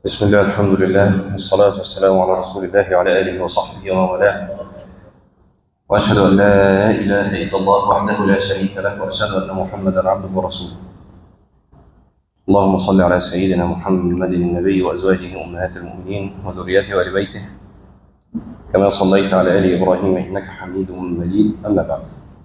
بسم الله الحمد لله والصلاة والسلام على رسول الله وعلى آله وصحبه ومن والاه وأشهد أن لا إله إلا الله وحده لا شريك له وأشهد أن محمدا عبده ورسوله اللهم صل على سيدنا محمد النبي وأزواجه أمهات المؤمنين وذريته وآل بيته كما صليت على آل إبراهيم إنك حميد مجيد أما بعد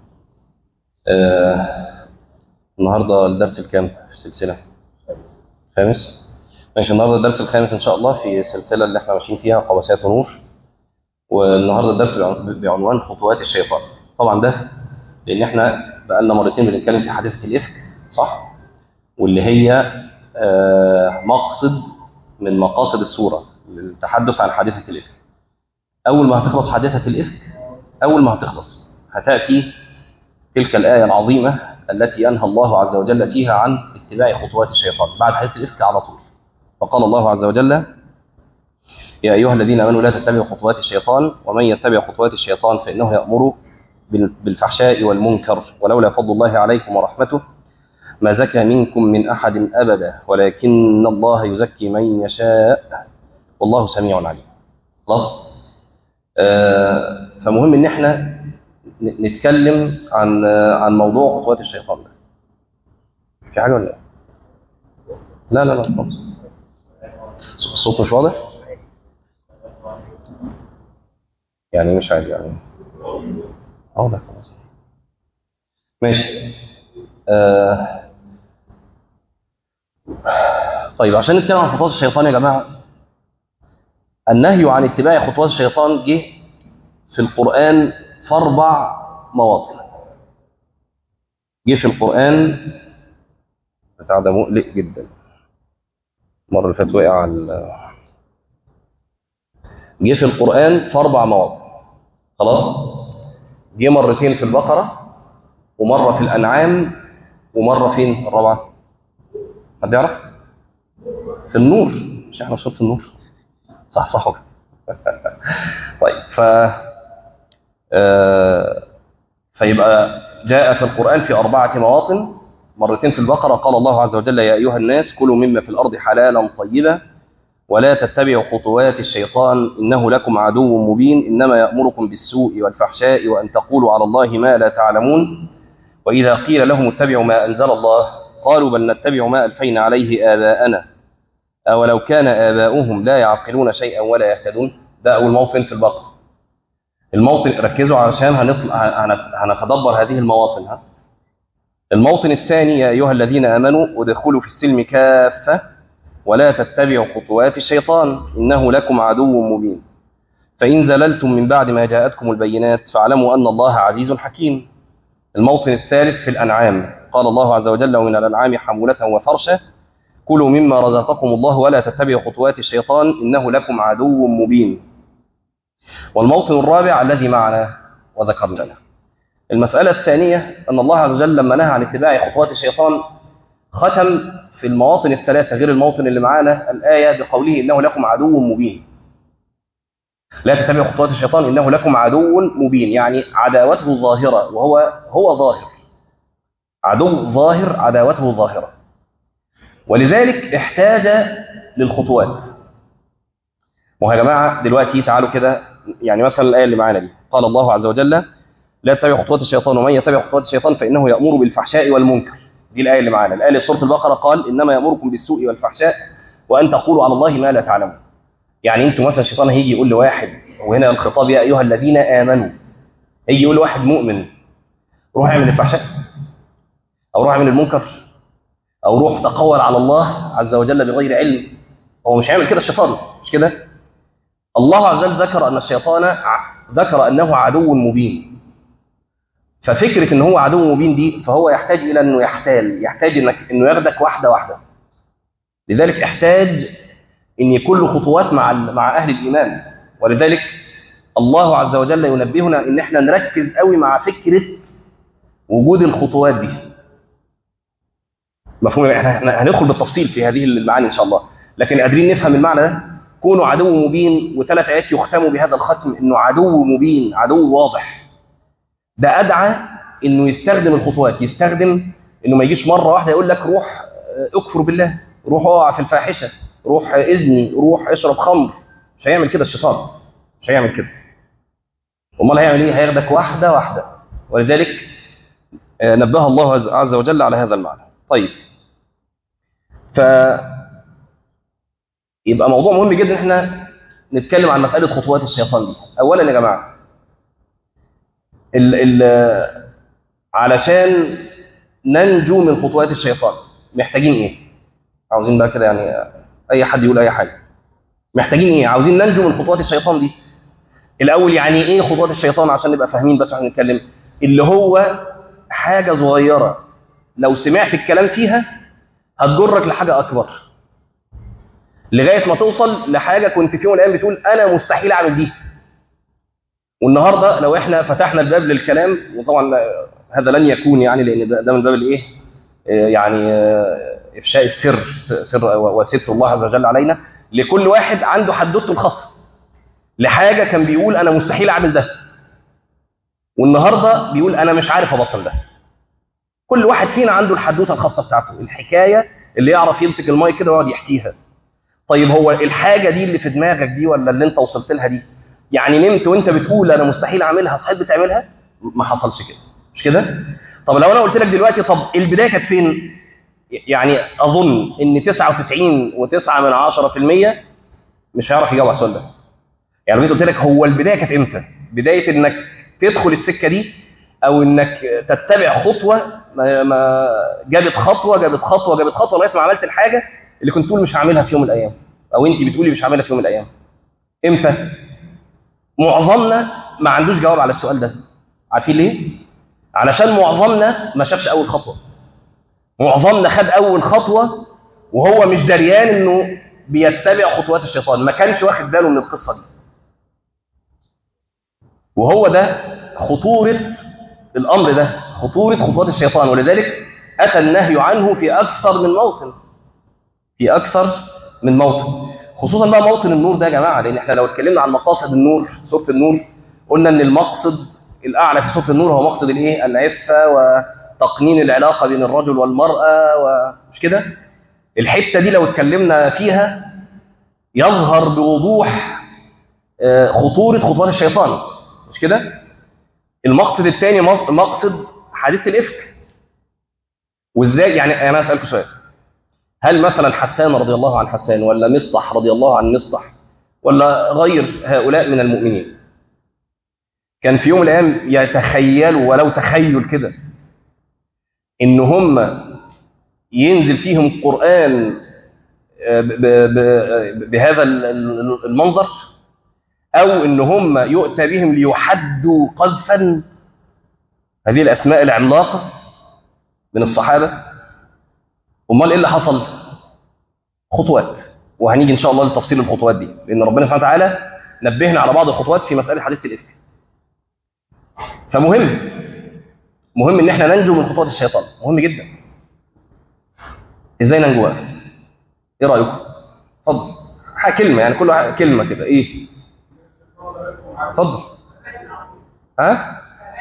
آه النهاردة الدرس الكام في السلسلة خامس ماشي النهارده الدرس الخامس ان شاء الله في السلسله اللي احنا ماشيين فيها قواسات ونور والنهارده الدرس بعنوان خطوات الشيطان طبعا ده لان احنا بقالنا مرتين بنتكلم في حادثه الافك صح واللي هي آه مقصد من مقاصد السوره للتحدث عن حادثه الافك اول ما هتخلص حادثه الافك اول ما هتخلص هتاتي تلك الايه العظيمه التي انهى الله عز وجل فيها عن اتباع خطوات الشيطان بعد حادثه الافك على طول فقال الله عز وجل يا أيها الذين آمنوا لا تتبعوا خطوات الشيطان ومن يتبع خطوات الشيطان فإنه يأمر بالفحشاء والمنكر ولولا فضل الله عليكم ورحمته ما زكى منكم من أحد أبدا ولكن الله يزكي من يشاء والله سميع عليم خلاص آه فمهم ان احنا نتكلم عن عن موضوع خطوات الشيطان ده في حاجه ولا لا لا لا خالص الصوت مش واضح يعني مش عادي يعني واضح خلاص ماشي آه. طيب عشان نتكلم عن خطوات الشيطان يا جماعه النهي عن اتباع خطوات الشيطان جه في القرآن في أربع مواطن جه في القرآن بتاع ده مقلق جدا المره اللي فاتت وقع على جه في القرآن في أربع مواضع خلاص جه مرتين في البقرة ومرة في الأنعام ومرة فين الرابعة حد يعرف في النور مش احنا في النور صح صح طيب ف آه فيبقى جاء في القرآن في أربعة مواطن مرتين في البقرة قال الله عز وجل يا أيها الناس كلوا مما في الأرض حلالا طيبا ولا تتبعوا خطوات الشيطان إنه لكم عدو مبين إنما يأمركم بالسوء والفحشاء وأن تقولوا على الله ما لا تعلمون وإذا قيل لهم اتبعوا ما أنزل الله قالوا بل نتبع ما ألفينا عليه آباءنا أولو كان آباؤهم لا يعقلون شيئا ولا يهتدون ده أول موطن في البقرة الموطن ركزوا علشان هنطلع هنتدبر هذه المواطن ها الموطن الثاني يا أيها الذين آمنوا ادخلوا في السلم كافة ولا تتبعوا خطوات الشيطان إنه لكم عدو مبين فإن زللتم من بعد ما جاءتكم البينات فاعلموا أن الله عزيز حكيم الموطن الثالث في الأنعام قال الله عز وجل ومن الأنعام حمولة وفرشة كلوا مما رزقكم الله ولا تتبعوا خطوات الشيطان إنه لكم عدو مبين والموطن الرابع الذي معنا وذكرنا له المسألة الثانية أن الله عز وجل لما نهى عن اتباع خطوات الشيطان ختم في المواطن الثلاثة غير الموطن اللي معانا الآية بقوله إنه لكم عدو مبين لا تتبعوا خطوات الشيطان إنه لكم عدو مبين يعني عداوته ظاهرة وهو هو ظاهر عدو ظاهر عداوته ظاهرة ولذلك احتاج للخطوات ويا جماعة دلوقتي تعالوا كده يعني مثلا الآية اللي معانا دي قال الله عز وجل لا تتبع خطوات الشيطان ومن يتبع خطوات الشيطان فإنه يأمر بالفحشاء والمنكر دي الآية اللي معانا الآية سورة البقرة قال إنما يأمركم بالسوء والفحشاء وأن تقولوا على الله ما لا تعلمون يعني أنتوا مثلا الشيطان هيجي يقول لواحد وهنا الخطاب يا أيها الذين آمنوا هيجي يقول لواحد مؤمن روح اعمل الفحشاء أو روح اعمل المنكر أو روح تقول على الله عز وجل بغير علم هو مش هيعمل كده الشيطان مش كده الله عز وجل ذكر أن الشيطان ذكر أنه عدو مبين ففكرة ان هو عدو مبين دي فهو يحتاج الى انه يحتال يحتاج انك انه ياخدك واحده واحده لذلك احتاج ان يكون له خطوات مع مع اهل الايمان ولذلك الله عز وجل ينبهنا ان احنا نركز قوي مع فكره وجود الخطوات دي مفهوم احنا هندخل بالتفصيل في هذه المعاني ان شاء الله لكن قادرين نفهم المعنى ده كونوا عدو مبين وثلاث ايات يختموا بهذا الختم انه عدو مبين عدو واضح ده ادعى انه يستخدم الخطوات يستخدم انه ما يجيش مره واحده يقول لك روح اكفر بالله روح اقع في الفاحشه روح اذني روح اشرب خمر مش هيعمل كده الشيطان مش هيعمل كده امال هيعمل ايه هياخدك واحده واحده ولذلك آه، نبه الله عز- عز وجل على هذا المعنى طيب ف يبقى موضوع مهم جدا ان احنا نتكلم عن مساله خطوات الشيطان دي اولا يا جماعه ال ال علشان ننجو من خطوات الشيطان محتاجين ايه عاوزين بقى كده يعني اي حد يقول اي حاجه محتاجين ايه عاوزين ننجو من خطوات الشيطان دي الاول يعني ايه خطوات الشيطان عشان نبقى فاهمين بس احنا نتكلم اللي هو حاجه صغيره لو سمعت الكلام فيها هتجرك لحاجه اكبر لغايه ما توصل لحاجه كنت في يوم من الايام بتقول انا مستحيل اعمل دي والنهارده لو احنا فتحنا الباب للكلام وطبعا لا- هذا لن يكون يعني لان ده, ده من باب الايه آه، يعني آه، افشاء السر سر وستر الله عز وجل علينا لكل واحد عنده حدوته الخاصه لحاجه كان بيقول انا مستحيل اعمل ده والنهارده بيقول انا مش عارف ابطل ده كل واحد فينا عنده الحدوته الخاصه بتاعته الحكايه اللي يعرف يمسك المايك كده ويقعد يحكيها طيب هو الحاجه دي اللي في دماغك دي ولا اللي انت وصلت لها دي يعني نمت وانت بتقول انا مستحيل اعملها صحيت بتعملها ما حصلش كده مش كده طب لو انا قلت لك دلوقتي طب البدايه كانت فين يعني اظن ان 99.9 من 10% مش هيعرف يجاوب على السؤال ده يعني لو جيت قلت لك هو البدايه كانت امتى بدايه انك تدخل السكه دي او انك تتبع خطوه ما ما جابت خطوه جابت خطوه جابت خطوه لغايه ما عملت الحاجه اللي كنت تقول مش هعملها في يوم من الايام او انت بتقولي مش هعملها في يوم من الايام امتى معظمنا ما عندوش جواب على السؤال ده عارفين ليه علشان معظمنا ما شافش اول خطوه معظمنا خد اول خطوه وهو مش دريان انه بيتبع خطوات الشيطان ما كانش واخد باله من القصه دي وهو ده خطوره الامر ده خطوره خطوات الشيطان ولذلك اتى النهي عنه في اكثر من موطن في اكثر من موطن خصوصا بقى موطن النور ده يا جماعه لان احنا لو اتكلمنا عن مقاصد النور سوره النور قلنا ان المقصد الاعلى في سوره النور هو مقصد الايه العفه وتقنين العلاقه بين الرجل والمراه ومش كده الحته دي لو اتكلمنا فيها يظهر بوضوح آه، خطوره خطوات الشيطان مش كده المقصد الثاني مقصد حادثه الافك وازاي يعني انا اسالكم سؤال هل مثلا حسان رضي الله عن حسان ولا مصطح رضي الله عن مصطح ولا غير هؤلاء من المؤمنين كان في يوم من الايام يتخيلوا ولو تخيل كده ان هم ينزل فيهم القران ب- ب- بهذا المنظر او ان هم يؤتى بهم ليحدوا قذفا هذه الاسماء العملاقه من الصحابه امال ايه اللي حصل خطوات وهنيجي ان شاء الله لتفصيل الخطوات دي لان ربنا سبحانه وتعالى نبهنا على بعض الخطوات في مساله حديث الافك فمهم مهم ان احنا ننجو من خطوات الشيطان مهم جدا ازاي ننجو بقى؟ ايه رايكم اتفضل حاجة كلمه يعني كل واحد كلمه كده ايه اتفضل ها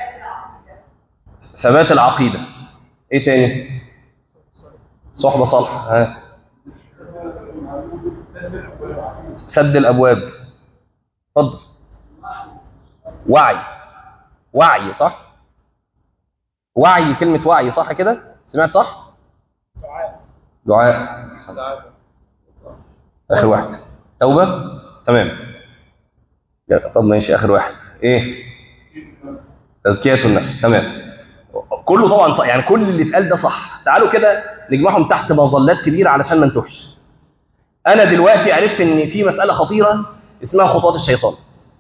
ثبات العقيده ايه تاني صحبه صالحه ها سد الابواب اتفضل وعي وعي صح وعي كلمه وعي صح كده سمعت صح دعاء اخر واحد توبه تمام لا، طب ماشي اخر واحد ايه تزكيه النفس تمام كله طبعا صح يعني كل اللي اتقال ده صح تعالوا كده نجمعهم تحت مظلات كبيره علشان ما نتوهش انا دلوقتي عرفت ان في مساله خطيره اسمها خطوات الشيطان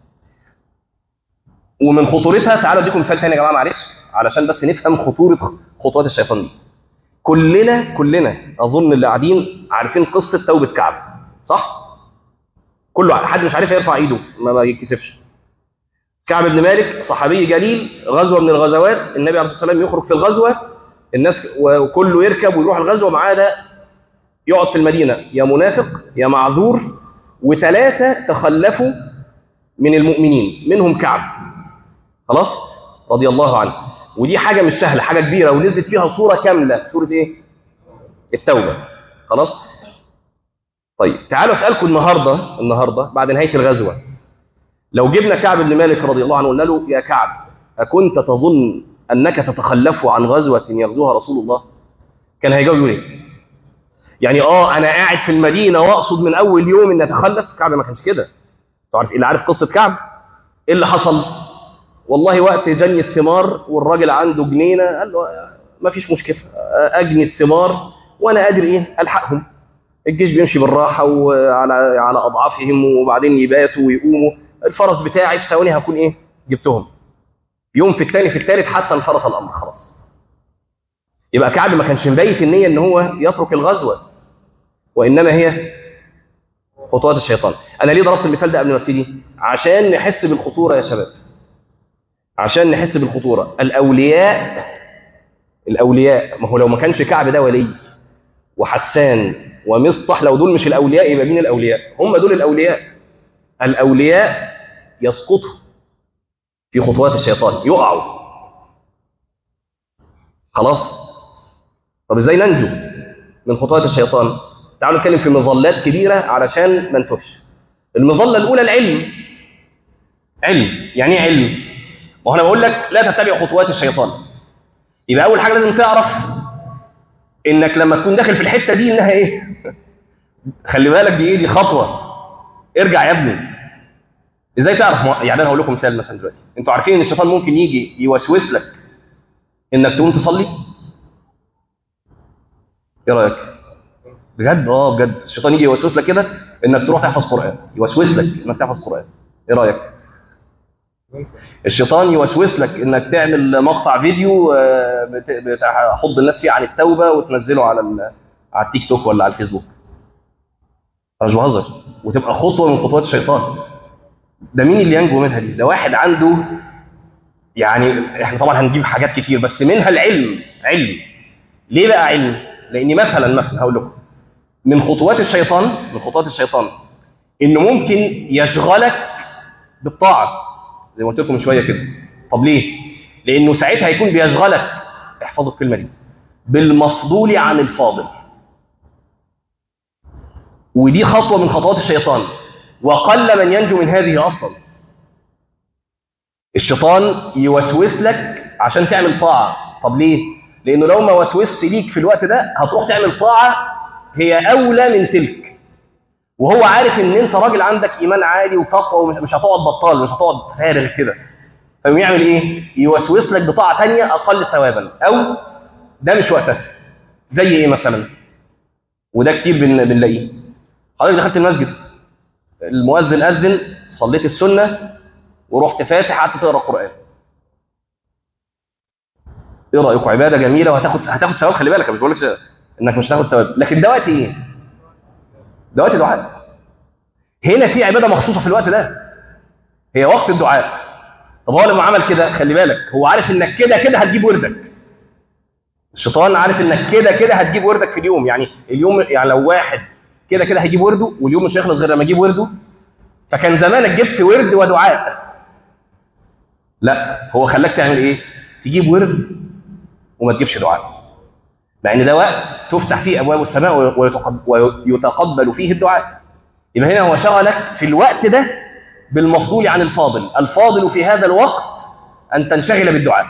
ومن خطورتها تعالوا اديكم مثال تاني يا جماعه معلش علشان بس نفهم خطوره خطوات الشيطان دي كلنا كلنا اظن اللي قاعدين عارفين قصه توبه كعب صح كله حد مش عارف يرفع ايده ما, ما يتكسفش كعب بن مالك صحابي جليل غزوه من الغزوات النبي عليه الصلاه والسلام يخرج في الغزوه الناس وكله يركب ويروح الغزوه معاه ده يقعد في المدينه يا منافق يا معذور وثلاثه تخلفوا من المؤمنين منهم كعب خلاص رضي الله عنه ودي حاجه مش سهله حاجه كبيره ونزلت فيها صوره كامله سوره ايه التوبه خلاص طيب تعالوا اسالكم النهارده النهارده بعد نهايه الغزوه لو جبنا كعب بن مالك رضي الله عنه وقلنا له يا كعب اكنت تظن انك تتخلف عن غزوه يغزوها رسول الله كان هيجاوب يقول ايه يعني اه انا قاعد في المدينه واقصد من اول يوم ان اتخلف كعب ما كانش كده انتوا عارف اللي عارف قصه كعب ايه اللي حصل والله وقت جني الثمار والراجل عنده جنينه قال له ما فيش مشكله اجني الثمار وانا قادر ايه الحقهم الجيش بيمشي بالراحه وعلى على اضعافهم وبعدين يباتوا ويقوموا الفرس بتاعي في ثواني هكون ايه جبتهم يوم في الثاني في الثالث حتى انفرط الامر خلاص يبقى كعب ما كانش مبيت النيه ان هو يترك الغزوه وانما هي خطوات الشيطان انا ليه ضربت المثال ده قبل ما ابتدي عشان نحس بالخطوره يا شباب عشان نحس بالخطوره الاولياء الاولياء ما هو لو ما كانش كعب ده ولي وحسان ومصطح لو دول مش الاولياء يبقى مين الاولياء هم دول الاولياء الاولياء يسقطوا في خطوات الشيطان يقعوا خلاص طب ازاي ننجو من خطوات الشيطان تعالوا نتكلم في مظلات كبيره علشان ما نتوهش المظله الاولى العلم علم يعني ايه علم ما هو انا بقول لك لا تتبع خطوات الشيطان يبقى اول حاجه لازم تعرف انك لما تكون داخل في الحته دي انها ايه خلي بالك دي ايه دي خطوه ارجع يا ابني ازاي تعرف يعني انا هقول لكم مثال مثلا دلوقتي انتوا عارفين ان الشيطان ممكن يجي يوسوس لك انك تقوم تصلي ايه رايك بجد اه بجد الشيطان يجي يوسوس لك كده انك تروح تحفظ قران يوسوس لك انك تحفظ قران ايه رايك الشيطان يوسوس لك انك تعمل مقطع فيديو بتحض الناس فيه عن التوبه وتنزله على على التيك توك ولا على الفيسبوك انا مش بهزر وتبقى خطوه من خطوات الشيطان ده مين اللي ينجو منها دي ده واحد عنده يعني احنا طبعا هنجيب حاجات كتير بس منها العلم علم ليه بقى علم لان مثلا مثلا هقول لكم من خطوات الشيطان من خطوات الشيطان انه ممكن يشغلك بالطاعه زي ما قلت لكم من شويه كده طب ليه لانه ساعتها هيكون بيشغلك احفظوا الكلمه دي بالمفضول عن الفاضل ودي خطوه من خطوات الشيطان وقل من ينجو من هذه اصلا الشيطان يوسوس لك عشان تعمل طاعه طب ليه لانه لو ما وسوسش ليك في الوقت ده هتروح تعمل طاعه هي اولى من تلك وهو عارف ان انت راجل عندك ايمان عالي وتقوى ومش هتقعد بطال مش هتقعد فارغ كده فيقوم يعمل ايه يوسوس لك بطاعه ثانيه اقل ثوابا او ده مش وقتها زي ايه مثلا وده كتير بن... بنلاقيه حضرتك دخلت المسجد المؤذن اذن صليت السنه ورحت فاتح قعدت تقرا القران ايه رايكم عباده جميله وهتاخد هتاخد ثواب خلي بالك مش بقول لك انك مش هتاخد ثواب لكن ده وقت ايه ده وقت دعاء هنا في عباده مخصوصه في الوقت ده هي وقت الدعاء طب هو لما عمل كده خلي بالك هو عارف انك كده كده هتجيب وردك الشيطان عارف انك كده كده هتجيب وردك في اليوم يعني اليوم يعني لو واحد كده كده هيجيب ورده واليوم مش هيخلص غير لما يجيب ورده فكان زمانك جبت ورد ودعاء لا هو خلاك تعمل ايه تجيب ورد وما تجيبش دعاء لان ده وقت تفتح فيه ابواب السماء ويتقبل فيه الدعاء يبقى هنا هو شغلك في الوقت ده بالمفضول عن الفاضل الفاضل في هذا الوقت ان تنشغل بالدعاء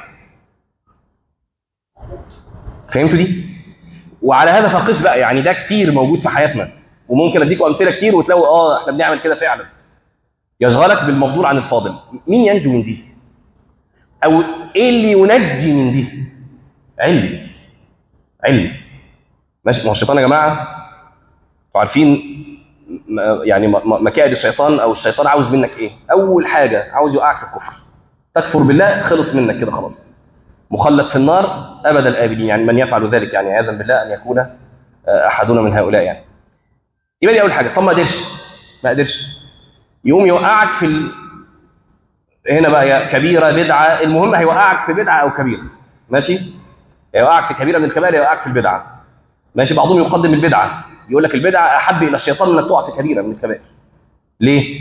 فهمتوا دي وعلى هذا فقس بقى يعني ده كتير موجود في حياتنا وممكن اديكم امثله كتير وتلاقوا اه احنا بنعمل كده فعلا يشغلك بالمفضول عن الفاضل مين ينجو من دي او ايه اللي ينجي من دي علم علم ماشي ما هو الشيطان يا جماعه انتوا عارفين يعني مكائد الشيطان او الشيطان عاوز منك ايه اول حاجه عاوز يوقعك في الكفر تكفر بالله خلص منك كده خلاص مخلد في النار ابد الابدين يعني من يفعل ذلك يعني عياذا بالله ان يكون احدنا من هؤلاء يعني يبقى دي اول حاجه طب ما قدرش ما قدرش يقوم يوقعك في ال... هنا بقى يا كبيره بدعه المهم هيوقعك في بدعه او كبيره ماشي يوقعك في كبيره من الكبائر يوقعك في البدعه ماشي بعضهم يقدم البدعه يقول لك البدعه احب الى الشيطان من انك تقع في كبيره من الكبائر ليه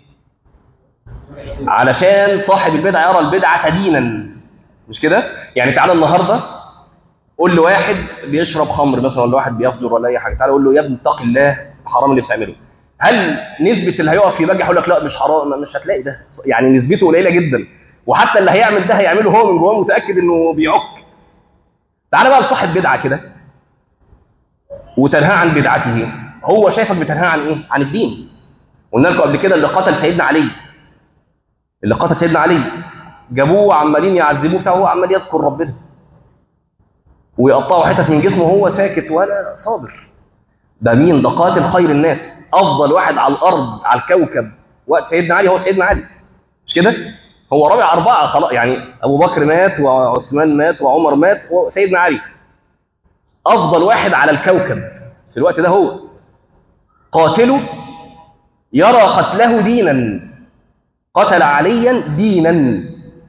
علشان صاحب البدعه يرى البدعه دينا مش كده يعني تعالى النهارده قول لواحد بيشرب خمر مثلا ولا واحد بيفجر ولا اي حاجه تعالى قول له يا ابني اتق الله حرام اللي بتعمله هل نسبه اللي هيقف يبجح يقول لك لا مش حرام مش هتلاقي ده يعني نسبته قليله جدا وحتى اللي هيعمل ده هيعمله هو من جواه متاكد انه بيعك تعالى بقى لصاحب بدعه كده وتنهى عن بدعته هو شايفك بتنهى عن ايه عن الدين قلنا لكم قبل كده اللي قتل سيدنا علي اللي قتل سيدنا علي جابوه وعمالين يعذبوه بتاعه هو عمال يذكر ربنا ويقطعوا حتت من جسمه وهو ساكت ولا صابر ده مين ده قاتل خير الناس افضل واحد على الارض على الكوكب وقت سيدنا علي هو سيدنا علي مش كده هو رابع اربعه خلاص يعني ابو بكر مات وعثمان مات وعمر مات وسيدنا علي افضل واحد على الكوكب في الوقت ده هو قاتله يرى قتله دينا قتل عليا دينا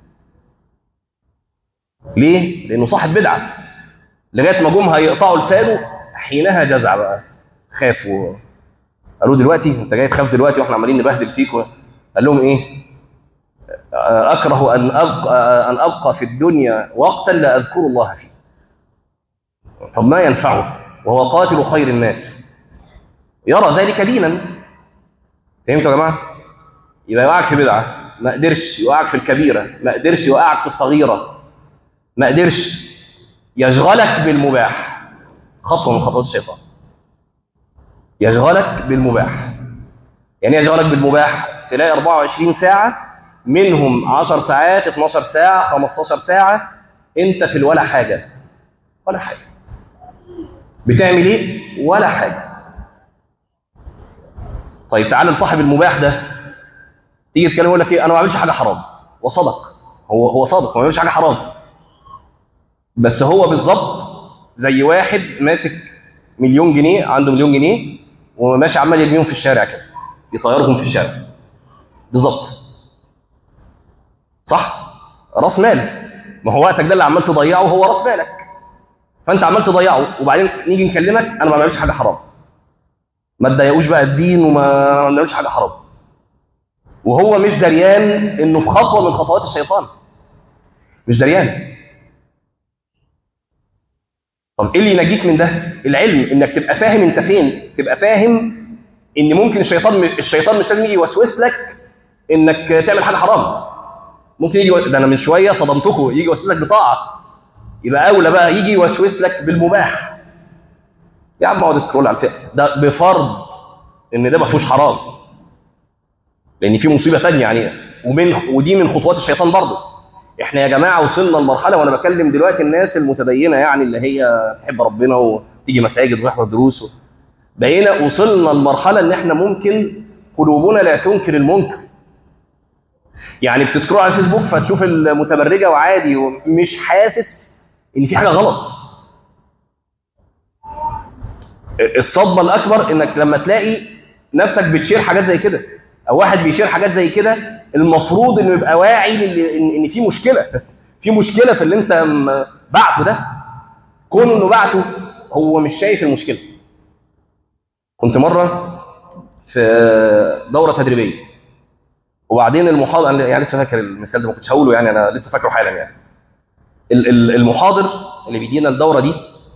ليه لانه صاحب بدعه لغايه ما جم هيقطعوا لسانه حينها جزع بقى خاف و... قالوا دلوقتي انت جاي تخاف دلوقتي واحنا عمالين نبهدل فيك و... قال لهم ايه اكره ان ابقى ان ابقى في الدنيا وقتا لا اذكر الله فيه طب ما ينفعه وهو قاتل خير الناس يرى ذلك دينا فهمتوا يا جماعه يبقى يوقعك في بدعه ما قدرش يوقعك في الكبيره ما قدرش يوقعك في الصغيره ما قدرش يشغلك بالمباح خطوه من خطوات الشيطان يشغلك بالمباح يعني يشغلك بالمباح تلاقي 24 ساعه منهم 10 ساعات 12 ساعه 15 ساعه انت في الولا حاجه ولا حاجه بتعمل ايه ولا حاجه طيب تعال لصاحب المباح ده تيجي تتكلم يقول لك ايه انا ما بعملش حاجه حرام وصدق هو هو صادق ما بيعملش حاجه حرام بس هو بالظبط زي واحد ماسك مليون جنيه عنده مليون جنيه وماشي عمال يرميهم في الشارع كده يطيرهم في الشارع بالظبط صح راس مال ما هو وقتك ده اللي عمال تضيعه هو راس مالك فانت عمال تضيعه وبعدين نيجي نكلمك انا ما بعملش حاجه حرام ما تضايقوش بقى الدين وما نعملش حاجه حرام وهو مش دريان انه في خطوه من خطوات الشيطان مش دريان طب ايه اللي ينجيك من ده العلم انك تبقى فاهم انت فين تبقى فاهم ان ممكن الشيطان الشيطان مش لازم يجي يوسوس لك انك تعمل حاجه حرام ممكن يجي ده انا من شويه صدمتكم يجي يوسوس لك بطاعه يبقى اولى بقى يجي يوسوس لك بالمباح يا عم اقعد سكرول على الفئة. ده بفرض ان ده ما فيهوش حرام لان في مصيبه ثانيه يعني ومن ودي من خطوات الشيطان برضه احنا يا جماعه وصلنا لمرحله وانا بكلم دلوقتي الناس المتدينه يعني اللي هي تحب ربنا وتيجي مساجد وتحضر دروس و... بقينا وصلنا لمرحله ان احنا ممكن قلوبنا لا تنكر المنكر يعني بتسكرول على الفيسبوك فتشوف المتبرجه وعادي ومش حاسس ان في حاجه غلط الصدمه الاكبر انك لما تلاقي نفسك بتشير حاجات زي كده او واحد بيشير حاجات زي كده المفروض انه يبقى واعي للي- ان إن في مشكله في مشكله في اللي انت م- بعته ده كون انه بعته هو مش شايف المشكله كنت مره في دوره تدريبيه وبعدين المحاضر أنا يعني لسه فاكر المثال ده ما كنتش هقوله يعني انا لسه فاكره حالا يعني ال- ال- المحاضر اللي بيدينا الدوره دي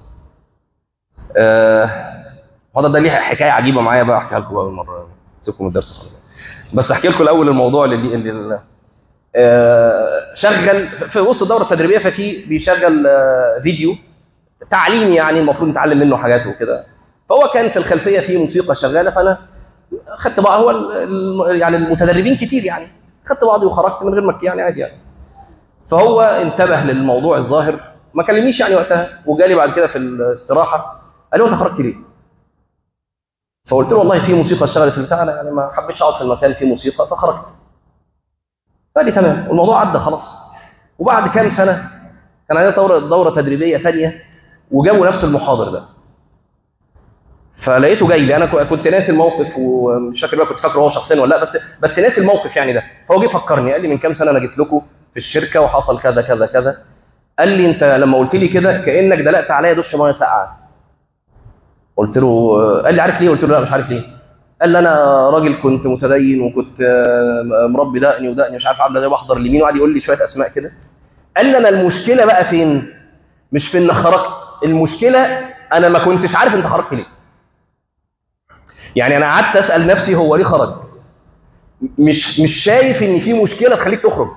آه، المحاضر ده ليه حكايه عجيبه معايا بقى احكيها لكم اول مره سيبكم من الدرس خالص بس احكي لكم الاول الموضوع اللي, اللي آه، شغل في وسط الدوره التدريبيه ففي بيشغل آه، فيديو تعليمي يعني المفروض نتعلم منه حاجات وكده فهو كان في الخلفيه في موسيقى شغاله فانا خدت بقى هو ال- ال- يعني المتدربين كتير يعني خدت بعضي وخرجت من غير ما يعني عادي يعني فهو انتبه للموضوع الظاهر ما كلمنيش يعني وقتها وجالي بعد كده في الاستراحه قال لي انت خرجت ليه؟ فقلت له والله في موسيقى اشتغلت في البتاع أنا يعني ما حبيتش اقعد في المكان فيه موسيقى فخرجت قال لي تمام الموضوع عدى خلاص وبعد كام سنه كان عندنا دوره دوره تدريبيه ثانيه وجابوا نفس المحاضر ده فلقيته جاي لي انا ك- كنت ناسي الموقف ومش فاكر بقى كنت فاكره هو شخصيا ولا لا بس بس ناسي الموقف يعني ده فهو جه فكرني قال لي من كام سنه انا جيت لكم في الشركه وحصل كذا كذا كذا قال لي انت لما قلت لي كده كانك دلقت عليا دش ميه ساقعه قلت له قال لي عارف ليه قلت له لا مش عارف ليه قال لي انا راجل كنت متدين وكنت آه، مربي دقني ودقني مش عارف عامله ازاي بحضر اليمين وقعد يقول لي شويه اسماء كده قال لي انا المشكله بقى فين مش في ان خرجت المشكله انا ما كنتش عارف انت خرجت ليه يعني انا قعدت اسال نفسي هو ليه خرج مش مش شايف ان في مشكله تخليك تخرج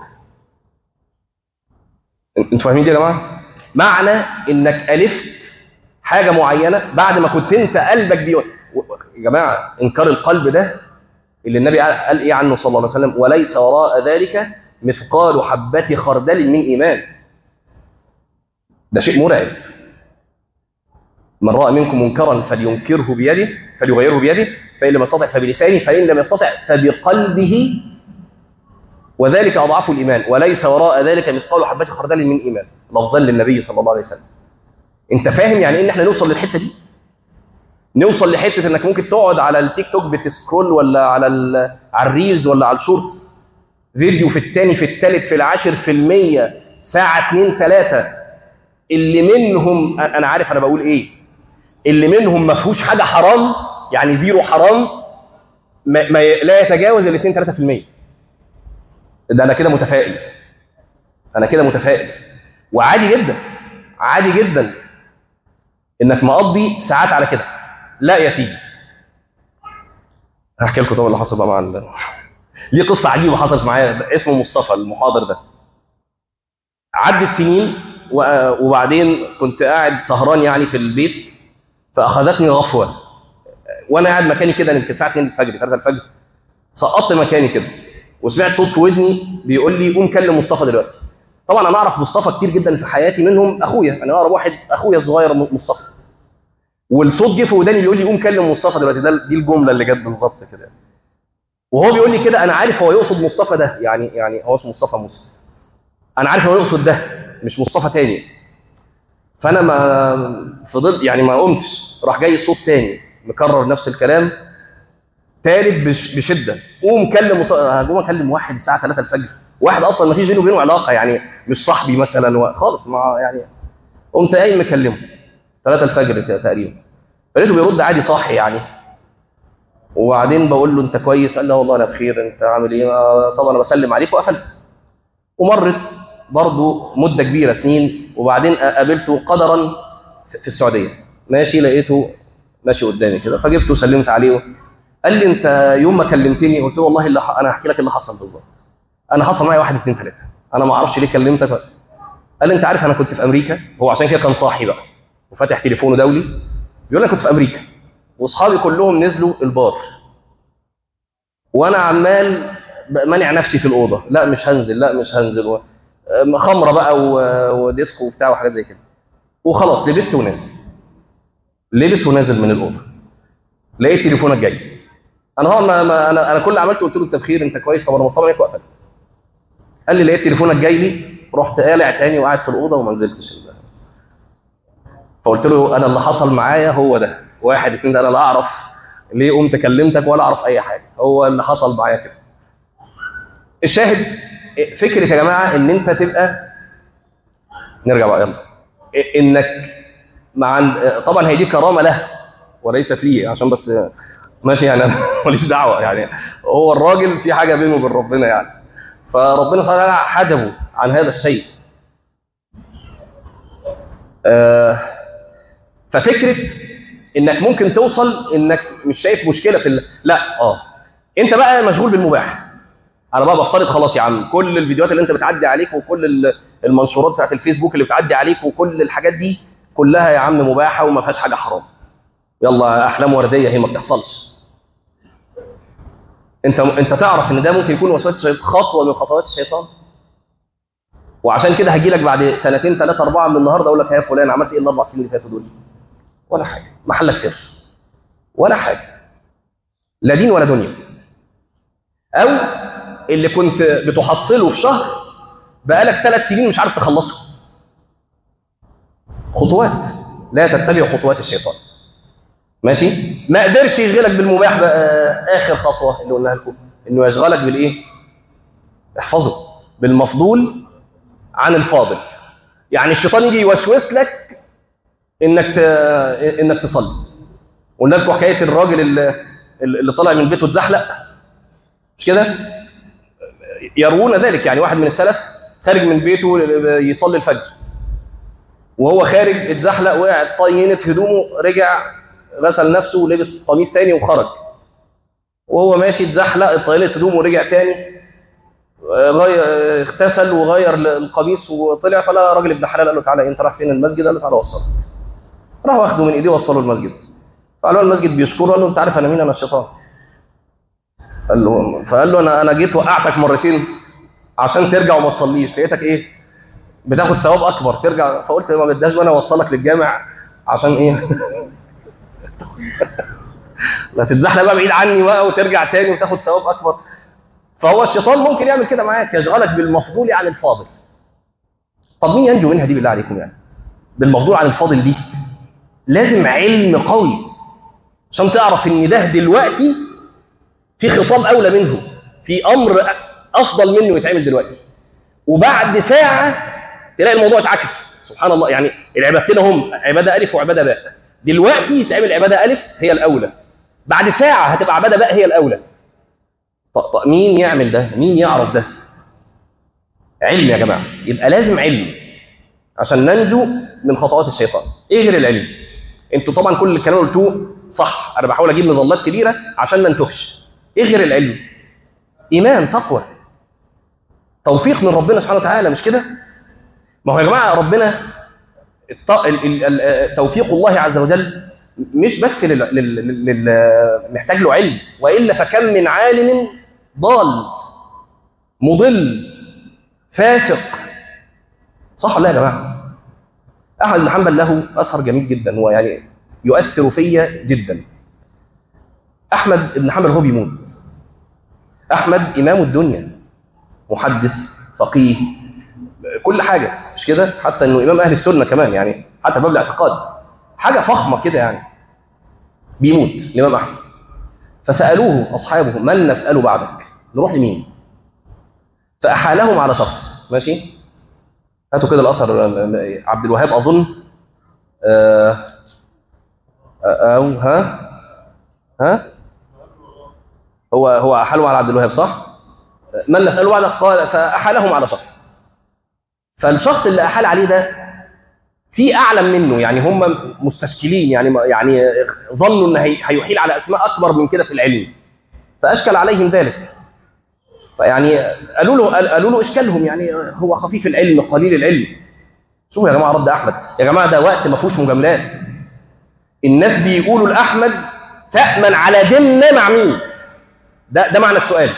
انتوا فاهمين دي يا جماعه معنى انك الفت حاجه معينه بعد ما كنت انت قلبك بي يا جماعه انكار القلب ده اللي النبي قال ايه عنه صلى الله عليه وسلم وليس وراء ذلك مثقال حبه خردل من ايمان ده شيء مرعب من راى منكم منكرا فلينكره بيده فليغيره بيده فان لم يستطع فبلسانه فان لم يستطع فبقلبه وذلك اضعف الايمان وليس وراء ذلك مثقال حبه خردل من ايمان لفظا للنبي صلى الله عليه وسلم انت فاهم يعني ايه ان احنا نوصل للحته دي نوصل لحته انك ممكن تقعد على التيك توك بتسكرول ولا على على الريلز ولا على الشورتس فيديو في الثاني في الثالث في العاشر في المية ساعة اتنين ثلاثة اللي منهم انا عارف انا بقول ايه اللي منهم ما فيهوش حاجة حرام يعني زيرو حرام ما, ما لا يتجاوز ال 2 3% ده انا كده متفائل انا كده متفائل وعادي جدا عادي جدا انك مقضي ساعات على كده لا يا سيدي هحكي لكم طبعا اللي حصل بقى مع ال... ليه قصه عجيبه حصلت معايا اسمه مصطفى المحاضر ده عدت سنين وبعدين كنت قاعد سهران يعني في البيت فاخذتني غفوه وانا قاعد مكاني كده يمكن الساعه 2 الفجر 3 الفجر سقطت مكاني كده وسمعت صوت في ودني بيقول لي قوم كلم مصطفى دلوقتي طبعا انا اعرف مصطفى كتير جدا في حياتي منهم اخويا انا اقرب واحد اخويا الصغير مصطفى والصوت جه في وداني بيقول لي قوم كلم مصطفى دلوقتي ده دي الجمله اللي جت بالظبط كده وهو بيقول لي كده انا عارف هو يقصد مصطفى ده يعني يعني هو اسمه مصطفى موسى انا عارف هو يقصد ده مش مصطفى تاني فانا ما فضلت يعني ما قمتش راح جاي صوت تاني مكرر نفس الكلام تالت بش بشده قوم كلم مص... هقوم اكلم واحد الساعه 3 الفجر واحد اصلا ما فيش بينه وبينه علاقه يعني مش صاحبي مثلا و... خالص ما يعني قمت قايم مكلمه 3 الفجر تقريبا فلقيته بيرد عادي صاحي يعني وبعدين بقول له انت كويس قال له والله انا بخير انت عامل ايه طبعا انا بسلم عليك وقفلت ومرت برضه مده كبيره سنين وبعدين قابلته قدرا في السعوديه ماشي لقيته ماشي قدامي كده فجبته وسلمت عليه قال لي انت يوم ما كلمتني قلت له والله اللي ح... انا هحكي لك اللي حصل بالظبط انا حصل معايا واحد اثنين ثلاثه انا ما اعرفش ليه كلمتك قال لي انت عارف انا كنت في امريكا هو عشان كده كان صاحي بقى وفاتح تليفونه دولي بيقول لك كنت في امريكا واصحابي كلهم نزلوا البار وانا عمال مانع نفسي في الاوضه لا مش هنزل لا مش هنزل و... خمره بقى و... وديسكو وبتاع وحاجات زي كده وخلاص لبست ونازل لبس ونازل من الاوضه لقيت تليفونك جاي انا هو ما, ما انا انا كل اللي عملته قلت له انت بخير انت كويس طب انا مطمن عليك وقفلت قال لي لقيت تليفونك جاي لي رحت قالع تاني وقاعد في الاوضه وما نزلتش فقلت له انا اللي حصل معايا هو ده واحد اتنين ده انا لا اعرف ليه قمت كلمتك ولا اعرف اي حاجه هو اللي حصل معايا كده الشاهد فكره يا جماعه ان انت تبقى نرجع بقى يلا انك مع طبعا هي دي كرامه له وليست لي عشان بس ماشي يعني انا ماليش دعوه يعني هو الراجل في حاجه بينه وبين ربنا يعني فربنا سبحانه وتعالى حجبه عن هذا الشيء آه ففكره انك ممكن توصل انك مش شايف مشكله في ال... لا اه انت بقى مشغول بالمباح انا بقى بفترض خلاص يا عم كل الفيديوهات اللي انت بتعدي عليك وكل المنشورات بتاعت الفيسبوك اللي بتعدي عليك وكل الحاجات دي كلها يا عم مباحه وما فيهاش حاجه حرام يلا احلام ورديه هي ما بتحصلش انت انت تعرف ان ده ممكن يكون وسوسه خطوه من خطوات الشيطان وعشان كده هجي لك بعد سنتين ثلاثه اربعه من النهارده اقول لك يا فلان عملت ايه الاربع سنين اللي فاتوا دول ولا حاجه محلك سر ولا حاجه لا دين ولا دنيا او اللي كنت بتحصله في شهر بقالك ثلاث سنين مش عارف تخلصه خطوات لا تتبع خطوات الشيطان ماشي ما قدرش يشغلك بالمباح بقى اخر خطوه اللي قلناها لكم انه يشغلك بالايه احفظه بالمفضول عن الفاضل يعني الشيطان يجي يوسوس لك انك ت... انك تصلي قلنا لكم حكايه الراجل اللي, اللي طلع من بيته اتزحلق مش كده يروون ذلك يعني واحد من السلف خارج من بيته يصلي الفجر وهو خارج اتزحلق وقع طينت هدومه رجع غسل نفسه ولبس قميص تاني وخرج وهو ماشي اتزحلق طيلة هدومه ورجع تاني غير اغتسل وغير القميص وطلع فلا راجل ابن حلال قال له تعالى انت رايح فين المسجد قال له تعالى وصل راح واخده من ايديه وصله المسجد فقال له المسجد بيشكره قال له انت عارف انا مين انا الشيطان قال له فقال له انا انا جيت وقعتك مرتين عشان ترجع وما تصليش لقيتك ايه بتاخد ثواب اكبر ترجع فقلت ما بديهاش وانا اوصلك للجامع عشان ايه لا تتزحلق بقى بعيد عني بقى وترجع تاني وتاخد ثواب اكبر فهو الشيطان ممكن يعمل كده معاك يشغلك بالمفضول عن الفاضل طب مين ينجو منها دي بالله عليكم يعني بالمفضول عن الفاضل دي لازم علم قوي عشان تعرف ان ده دلوقتي في خطاب اولى منه في امر افضل منه يتعمل دلوقتي وبعد ساعه تلاقي الموضوع اتعكس سبحان الله يعني العبادتين هم عباده الف وعباده باء دلوقتي تعمل عباده الف هي الاولى بعد ساعه هتبقى عباده باء هي الاولى طب طب مين يعمل ده مين يعرف ده علم يا جماعه يبقى لازم علم عشان ننجو من خطوات الشيطان ايه غير العلم انتوا طبعا كل الكلام اللي قلتوه صح انا بحاول اجيب مظلات كبيره عشان ما نتوهش ايه غير العلم ايمان تقوى توفيق من ربنا سبحانه وتعالى مش كده ما هو يا جماعه ربنا الط- ال- ال- ال- توفيق الله عز وجل مش بس لل... لل... لل... لل... محتاج له علم والا فكم من عالم ضال مضل فاسق صح ولا لا يا جماعه احمد بن حنبل له اثر جميل جدا ويعني يؤثر فيا جدا احمد بن حنبل هو بيموت احمد امام الدنيا محدث فقيه كل حاجه مش كده حتى انه امام اهل السنه كمان يعني حتى باب الاعتقاد حاجه فخمه كده يعني بيموت الامام احمد فسالوه اصحابه من نساله بعدك نروح لمين فاحالهم على شخص ماشي هاتوا كده الاثر عبد الوهاب اظن آه، او ها ها هو هو احالهم على عبد الوهاب صح من نساله بعدك قال فاحالهم على شخص فالشخص اللي احال عليه ده في اعلم منه يعني هم مستشكلين يعني يعني ظنوا ان هي- هيحيل على اسماء اكبر من كده في العلم فاشكل عليهم ذلك فيعني قالوا له قالوا له اشكالهم يعني هو خفيف العلم قليل العلم شوفوا يا جماعه رد احمد يا جماعه ده وقت ما فيهوش مجاملات الناس بيقولوا لاحمد تامن على ديننا مع مين ده ده معنى السؤال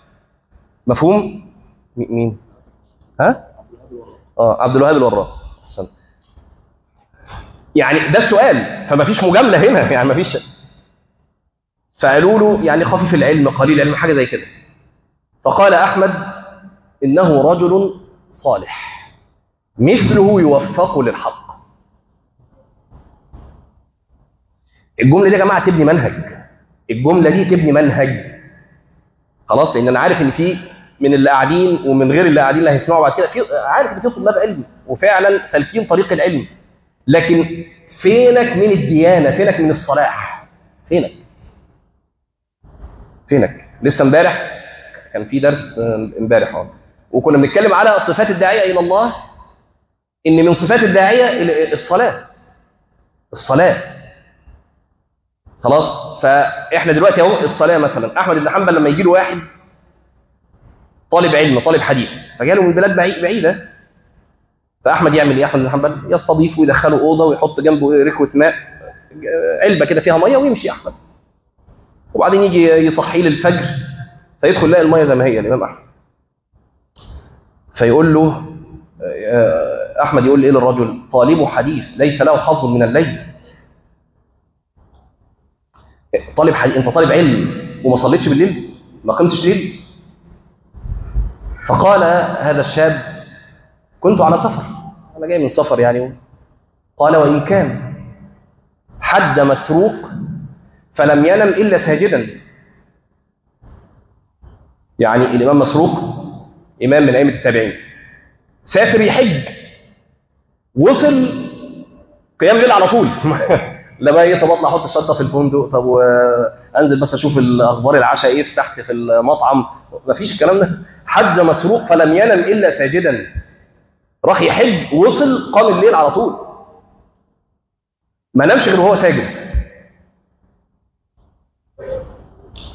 مفهوم م- مين ها اه عبد الوهاب الوراق احسن يعني ده السؤال فما فيش مجامله هنا يعني ما فيش فقالوا له يعني خفيف العلم قليل العلم حاجه زي كده فقال احمد انه رجل صالح مثله يوفق للحق الجمله دي يا جماعه تبني منهج الجمله دي تبني منهج خلاص لان انا عارف ان في من اللي قاعدين ومن غير اللي قاعدين اللي هيسمعوا بعد كده في عارف ان في طلاب علم وفعلا سالكين طريق العلم لكن فينك من الديانه فينك من الصلاح فينك فينك لسه امبارح كان في درس آه، امبارح اه وكنا بنتكلم على صفات الداعيه الى الله ان من صفات الداعيه ال- الصلاه الصلاه خلاص فاحنا دلوقتي اهو الصلاه مثلا احمد بن حنبل لما يجي له واحد طالب علم طالب حديث فجاله من بلاد بعيد بعيده فاحمد يعمل ايه احمد بن حنبل يستضيفه ويدخله اوضه ويحط جنبه ركوه ماء علبه كده فيها ميه ويمشي احمد وبعدين يجي يصحيه للفجر فيدخل يلاقي الميه زي ما هي الامام احمد فيقول له آه، احمد يقول ايه للرجل طالب حديث ليس له حظ من الليل طالب حديث انت طالب علم وما صليتش بالليل ما قمتش ليل فقال هذا الشاب كنت على سفر انا جاي من سفر يعني قال وان كان حد مسروق فلم ينم الا ساجدا يعني الامام مسروق امام من ائمه التابعين سافر يحج وصل قيام ليل على طول لا بقى ايه طب اطلع احط الشنطه في الفندق طب وانزل بس اشوف الاخبار العشاء ايه في تحت في المطعم مفيش الكلام ده حج مسروق فلم ينم الا ساجدا راح يحج وصل قام الليل على طول ما نامش غير وهو ساجد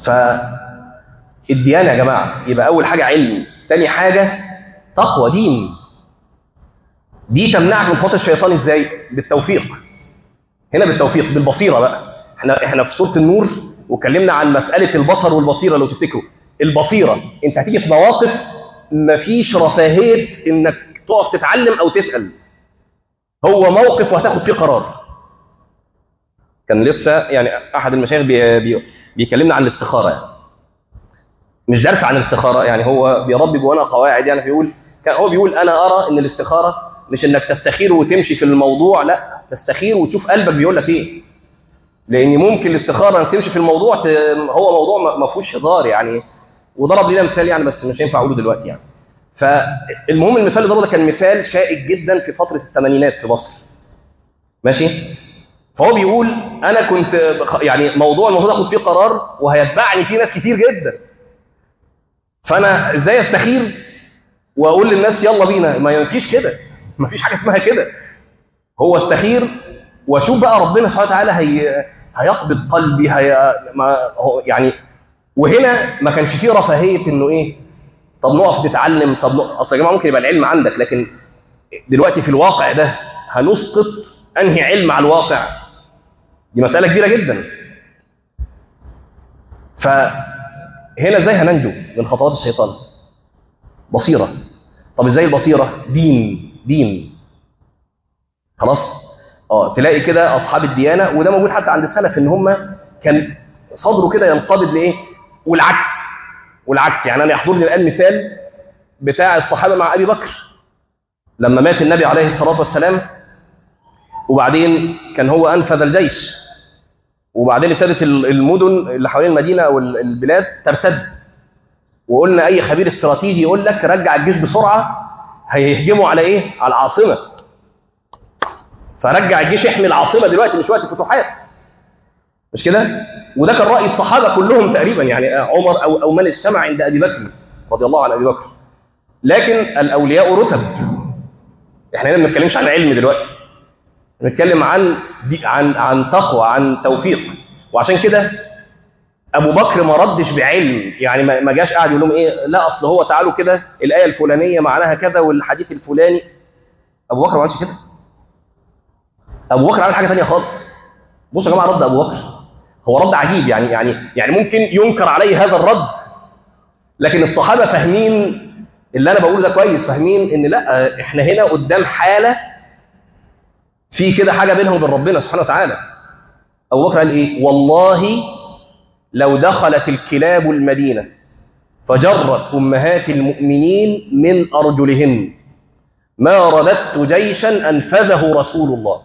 فالديانة يا جماعة يبقى أول حاجة علم تاني حاجة تقوى دين دي تمنعك من خطر الشيطان ازاي بالتوفيق هنا بالتوفيق بالبصيرة بقى احنا احنا في سورة النور وكلمنا عن مسألة البصر والبصيرة لو تفتكروا البصيرة انت هتيجي في مواقف مفيش رفاهية انك تقف تتعلم او تسأل هو موقف وهتاخد فيه قرار كان لسه يعني احد المشايخ بي بي بيكلمنا عن الاستخاره يعني. مش درس عن الاستخاره يعني هو بيربي جوانا قواعد يعني بيقول كان هو بيقول انا ارى ان الاستخاره مش انك تستخير وتمشي في الموضوع لا تستخير وتشوف قلبك بيقول لك ايه لان ممكن الاستخاره انك تمشي في الموضوع ت... هو موضوع ما فيهوش هزار يعني وضرب لنا مثال يعني بس مش هينفع اقوله دلوقتي يعني فالمهم المثال اللي ضربه ده كان مثال شائك جدا في فتره الثمانينات في مصر ماشي فهو بيقول انا كنت يعني موضوع المفروض اخد فيه قرار وهيتبعني فيه ناس كتير جدا فانا ازاي استخير واقول للناس يلا بينا ما ينفيش كده ما فيش حاجه اسمها كده هو استخير واشوف بقى ربنا سبحانه وتعالى هي هيقبض قلبي هي ما هو يعني وهنا ما كانش فيه رفاهيه انه ايه طب نقف نتعلم طب نقف. اصل يا جماعه ممكن يبقى العلم عندك لكن دلوقتي في الواقع ده هنسقط انهي علم على الواقع دي مساله كبيره جدا فهنا ازاي هننجو من خطوات الشيطان بصيره طب ازاي البصيره دين دين خلاص اه تلاقي كده اصحاب الديانه وده موجود حتى عند السلف ان هم كان صدره كده ينقبض لايه والعكس والعكس يعني انا يحضرني الان مثال بتاع الصحابه مع ابي بكر لما مات النبي عليه الصلاه والسلام وبعدين كان هو انفذ الجيش وبعدين ابتدت المدن اللي حوالين المدينه او البلاد ترتد وقلنا اي خبير استراتيجي يقول لك رجع الجيش بسرعه هيهجموا على ايه على العاصمه فرجع الجيش يحمي العاصمه دلوقتي مش وقت فتوحات مش كده وده كان راي الصحابه كلهم تقريبا يعني عمر او او من اجتمع عند ابي بكر رضي الله عن ابي بكر لكن الاولياء رتب احنا هنا ما بنتكلمش عن علم دلوقتي بنتكلم عن عن عن تقوى عن توفيق وعشان كده ابو بكر ما ردش بعلم يعني ما جاش قاعد يقول لهم ايه لا اصل هو تعالوا كده الايه الفلانيه معناها كذا والحديث الفلاني ابو بكر ما عملش كده ابو بكر عمل حاجه ثانيه خالص بصوا يا جماعه رد ابو بكر هو رد عجيب يعني يعني يعني ممكن ينكر عليه هذا الرد لكن الصحابه فاهمين اللي انا بقوله ده كويس فاهمين ان لا احنا هنا قدام حاله في كده حاجه بينهم وبين ربنا سبحانه وتعالى ابو بكر قال ايه والله لو دخلت الكلاب المدينه فجرت امهات المؤمنين من ارجلهن ما رددت جيشا انفذه رسول الله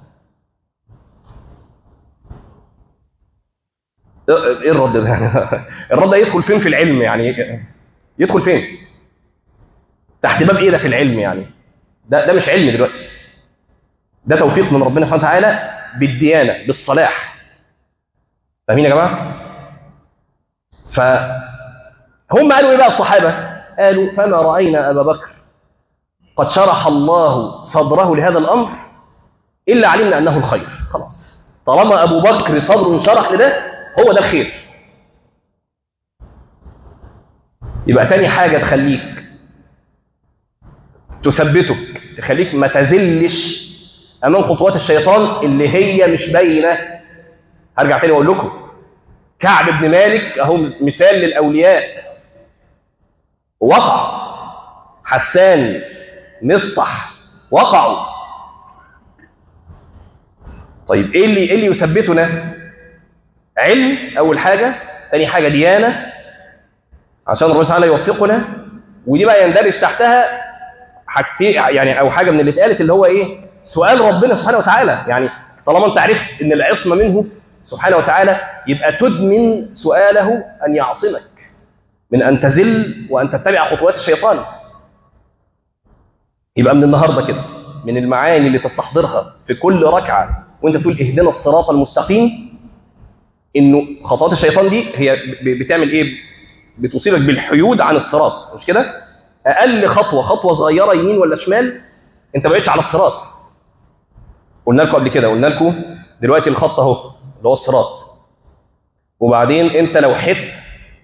ايه الرد ده الرد ده يدخل فين في العلم يعني يدخل فين تحت باب ايه ده في العلم يعني ده ده مش علم دلوقتي ده توفيق من ربنا سبحانه وتعالى بالديانه بالصلاح فاهمين يا جماعه فهم قالوا ايه بقى الصحابه قالوا فما راينا ابا بكر قد شرح الله صدره لهذا الامر الا علمنا انه الخير خلاص طالما ابو بكر صدره انشرح لده هو ده الخير يبقى تاني حاجه تخليك تثبتك تخليك ما تزلش امام خطوات الشيطان اللي هي مش باينه هرجع تاني واقول لكم كعب بن مالك اهو مثال للاولياء وقع حسان مصطح وقعوا طيب ايه اللي ايه اللي يثبتنا علم اول حاجه ثاني حاجه ديانه عشان ربنا تعالى يوفقنا ودي بقى يندرج تحتها حاجتين يعني او حاجه من اللي اتقالت اللي هو ايه سؤال ربنا سبحانه وتعالى يعني طالما انت عرفت ان العصمه منه سبحانه وتعالى يبقى تدمن سؤاله ان يعصمك من ان تزل وان تتبع خطوات الشيطان يبقى من النهارده كده من المعاني اللي تستحضرها في كل ركعه وانت تقول اهدنا الصراط المستقيم انه خطوات الشيطان دي هي بتعمل ايه بتصيبك بالحيود عن الصراط مش كده اقل خطوه خطوه صغيره يمين ولا شمال انت ما بقتش على الصراط قلنا لكم قبل كده قلنا لكم دلوقتي الخط اهو اللي هو الصراط وبعدين انت لو حت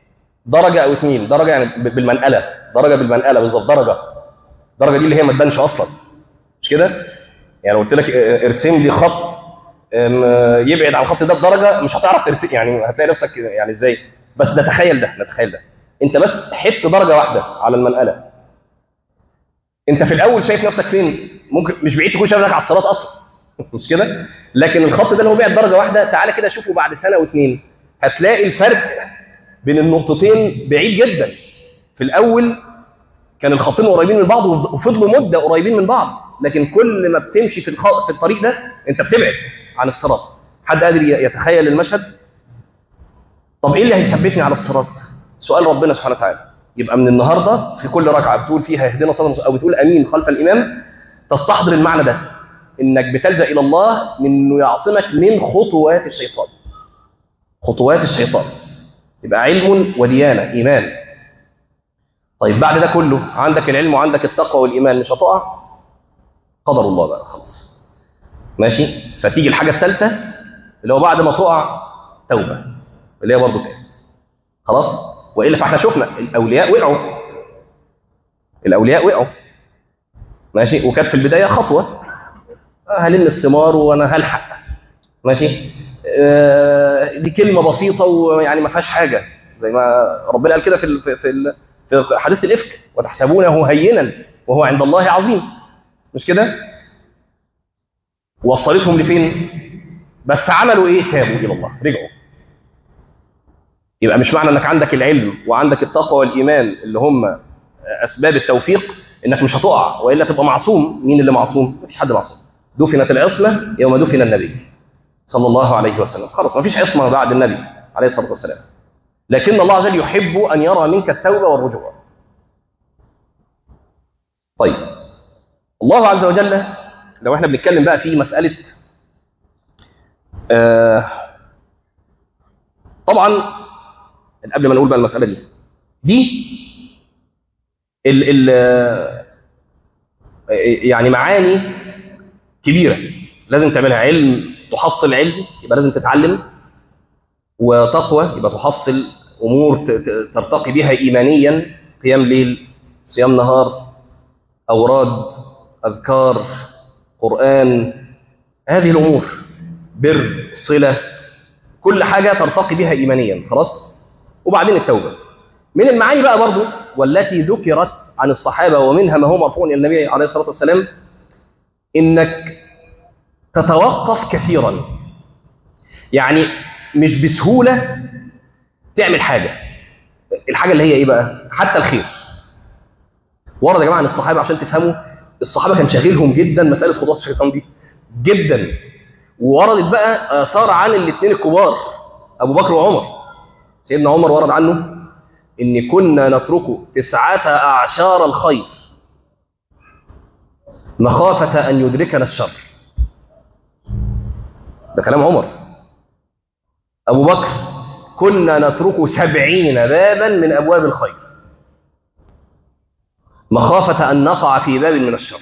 درجه او اثنين درجه يعني ب- بالمنقله درجه بالمنقله بالظبط درجه درجه دي اللي هي ما تبانش اصلا مش كده يعني لو قلت لك اه، ارسم لي خط ام، يبعد عن الخط ده بدرجه مش هتعرف ترسم يعني هتلاقي نفسك يعني ازاي بس نتخيل ده نتخيل ده انت بس حت درجه واحده على المنقله انت في الاول شايف نفسك فين ممكن مش بعيد تكون شايف نفسك على الصراط اصلا مش كده لكن الخط ده اللي هو بعد درجه واحده تعالى كده شوفه بعد سنه واثنين هتلاقي الفرق بين النقطتين بعيد جدا في الاول كان الخطين قريبين من بعض وفضلوا مده قريبين من بعض لكن كل ما بتمشي في الخ... في الطريق ده انت بتبعد عن الصراط حد قادر ي- يتخيل المشهد طب ايه اللي هيثبتني على الصراط سؤال ربنا سبحانه وتعالى يبقى من النهارده في كل ركعه بتقول فيها اهدنا الصراط المستقيم او بتقول امين خلف الامام تستحضر المعنى ده انك بتلجا الى الله من انه يعصمك من خطوات الشيطان خطوات الشيطان يبقى علم وديانه ايمان طيب بعد ده كله عندك العلم وعندك التقوى والايمان مش هتقع قدر الله بقى خلاص ماشي فتيجي الحاجه الثالثه اللي هو بعد ما تقع توبه اللي هي برضه تاني خلاص والا فاحنا شفنا الاولياء وقعوا الاولياء وقعوا ماشي وكانت في البدايه خطوه هلم الثمار وانا هلحق ماشي آه دي كلمه بسيطه ويعني ما فيهاش حاجه زي ما ربنا قال كده في ال- في في ال- في حديث الافك وتحسبونه هينا وهو عند الله عظيم مش كده وصلتهم لفين بس عملوا ايه تابوا الى الله رجعوا يبقى مش معنى انك عندك العلم وعندك التقوى والايمان اللي هم اسباب التوفيق انك مش هتقع والا تبقى معصوم مين اللي معصوم مفيش حد معصوم دفنت العصمه يوم دفن النبي صلى الله عليه وسلم خلاص مفيش عصمه بعد النبي عليه الصلاه والسلام لكن الله عز وجل يحب ان يرى منك التوبه والرجوع طيب الله عز وجل لو احنا بنتكلم بقى في مساله آه طبعا قبل ما نقول بقى المساله دي دي ال ال يعني معاني كبيره لازم تعملها علم تحصل علم يبقى لازم تتعلم وتقوى يبقى تحصل امور ت- ت- ترتقي بها ايمانيا قيام ليل صيام نهار اوراد اذكار قران هذه الامور بر صله كل حاجه ترتقي بها ايمانيا خلاص وبعدين التوبه من المعاني بقى برضو والتي ذكرت عن الصحابه ومنها ما هو مرفوع الى النبي عليه الصلاه والسلام انك تتوقف كثيرا يعني مش بسهوله تعمل حاجه الحاجه اللي هي ايه بقى حتى الخير ورد يا جماعه عن الصحابه عشان تفهموا الصحابه كان شاغلهم جدا مساله خطوات الشيطان دي جدا ووردت بقى اثار عن الاثنين الكبار ابو بكر وعمر سيدنا عمر ورد عنه ان كنا نترك تسعه اعشار الخير مخافه ان يدركنا الشر ده كلام عمر أبو بكر كنا نترك سبعين بابا من أبواب الخير مخافة أن نقع في باب من الشر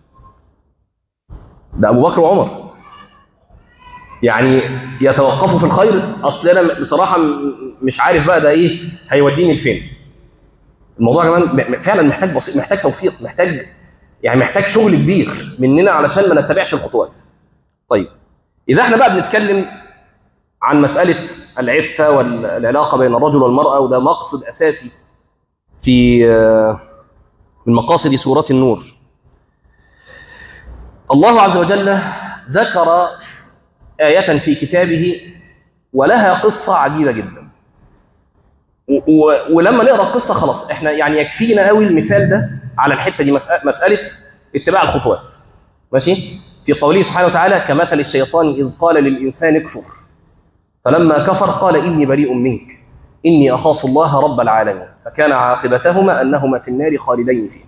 ده أبو بكر وعمر يعني يتوقفوا في الخير أصل أنا بصراحة م- مش عارف بقى ده إيه هيوديني لفين الموضوع كمان م- فعلا محتاج بسيط محتاج توفيق محتاج يعني محتاج شغل كبير مننا علشان ما نتبعش الخطوات طيب إذا احنا بقى بنتكلم عن مسألة العفة والعلاقة بين الرجل والمرأة وده مقصد أساسي في آه، من مقاصد سورة النور الله عز وجل ذكر آية في كتابه ولها قصة عجيبة جدا و- و- ولما نقرأ القصة خلاص احنا يعني يكفينا قوي المثال ده على الحتة دي مسألة, مسألة اتباع الخطوات ماشي في قوله سبحانه وتعالى كمثل الشيطان إذ قال للإنسان اكفر فلما كفر قال إني بريء منك إني أخاف الله رب العالمين فكان عاقبتهما أنهما في النار خالدين فيه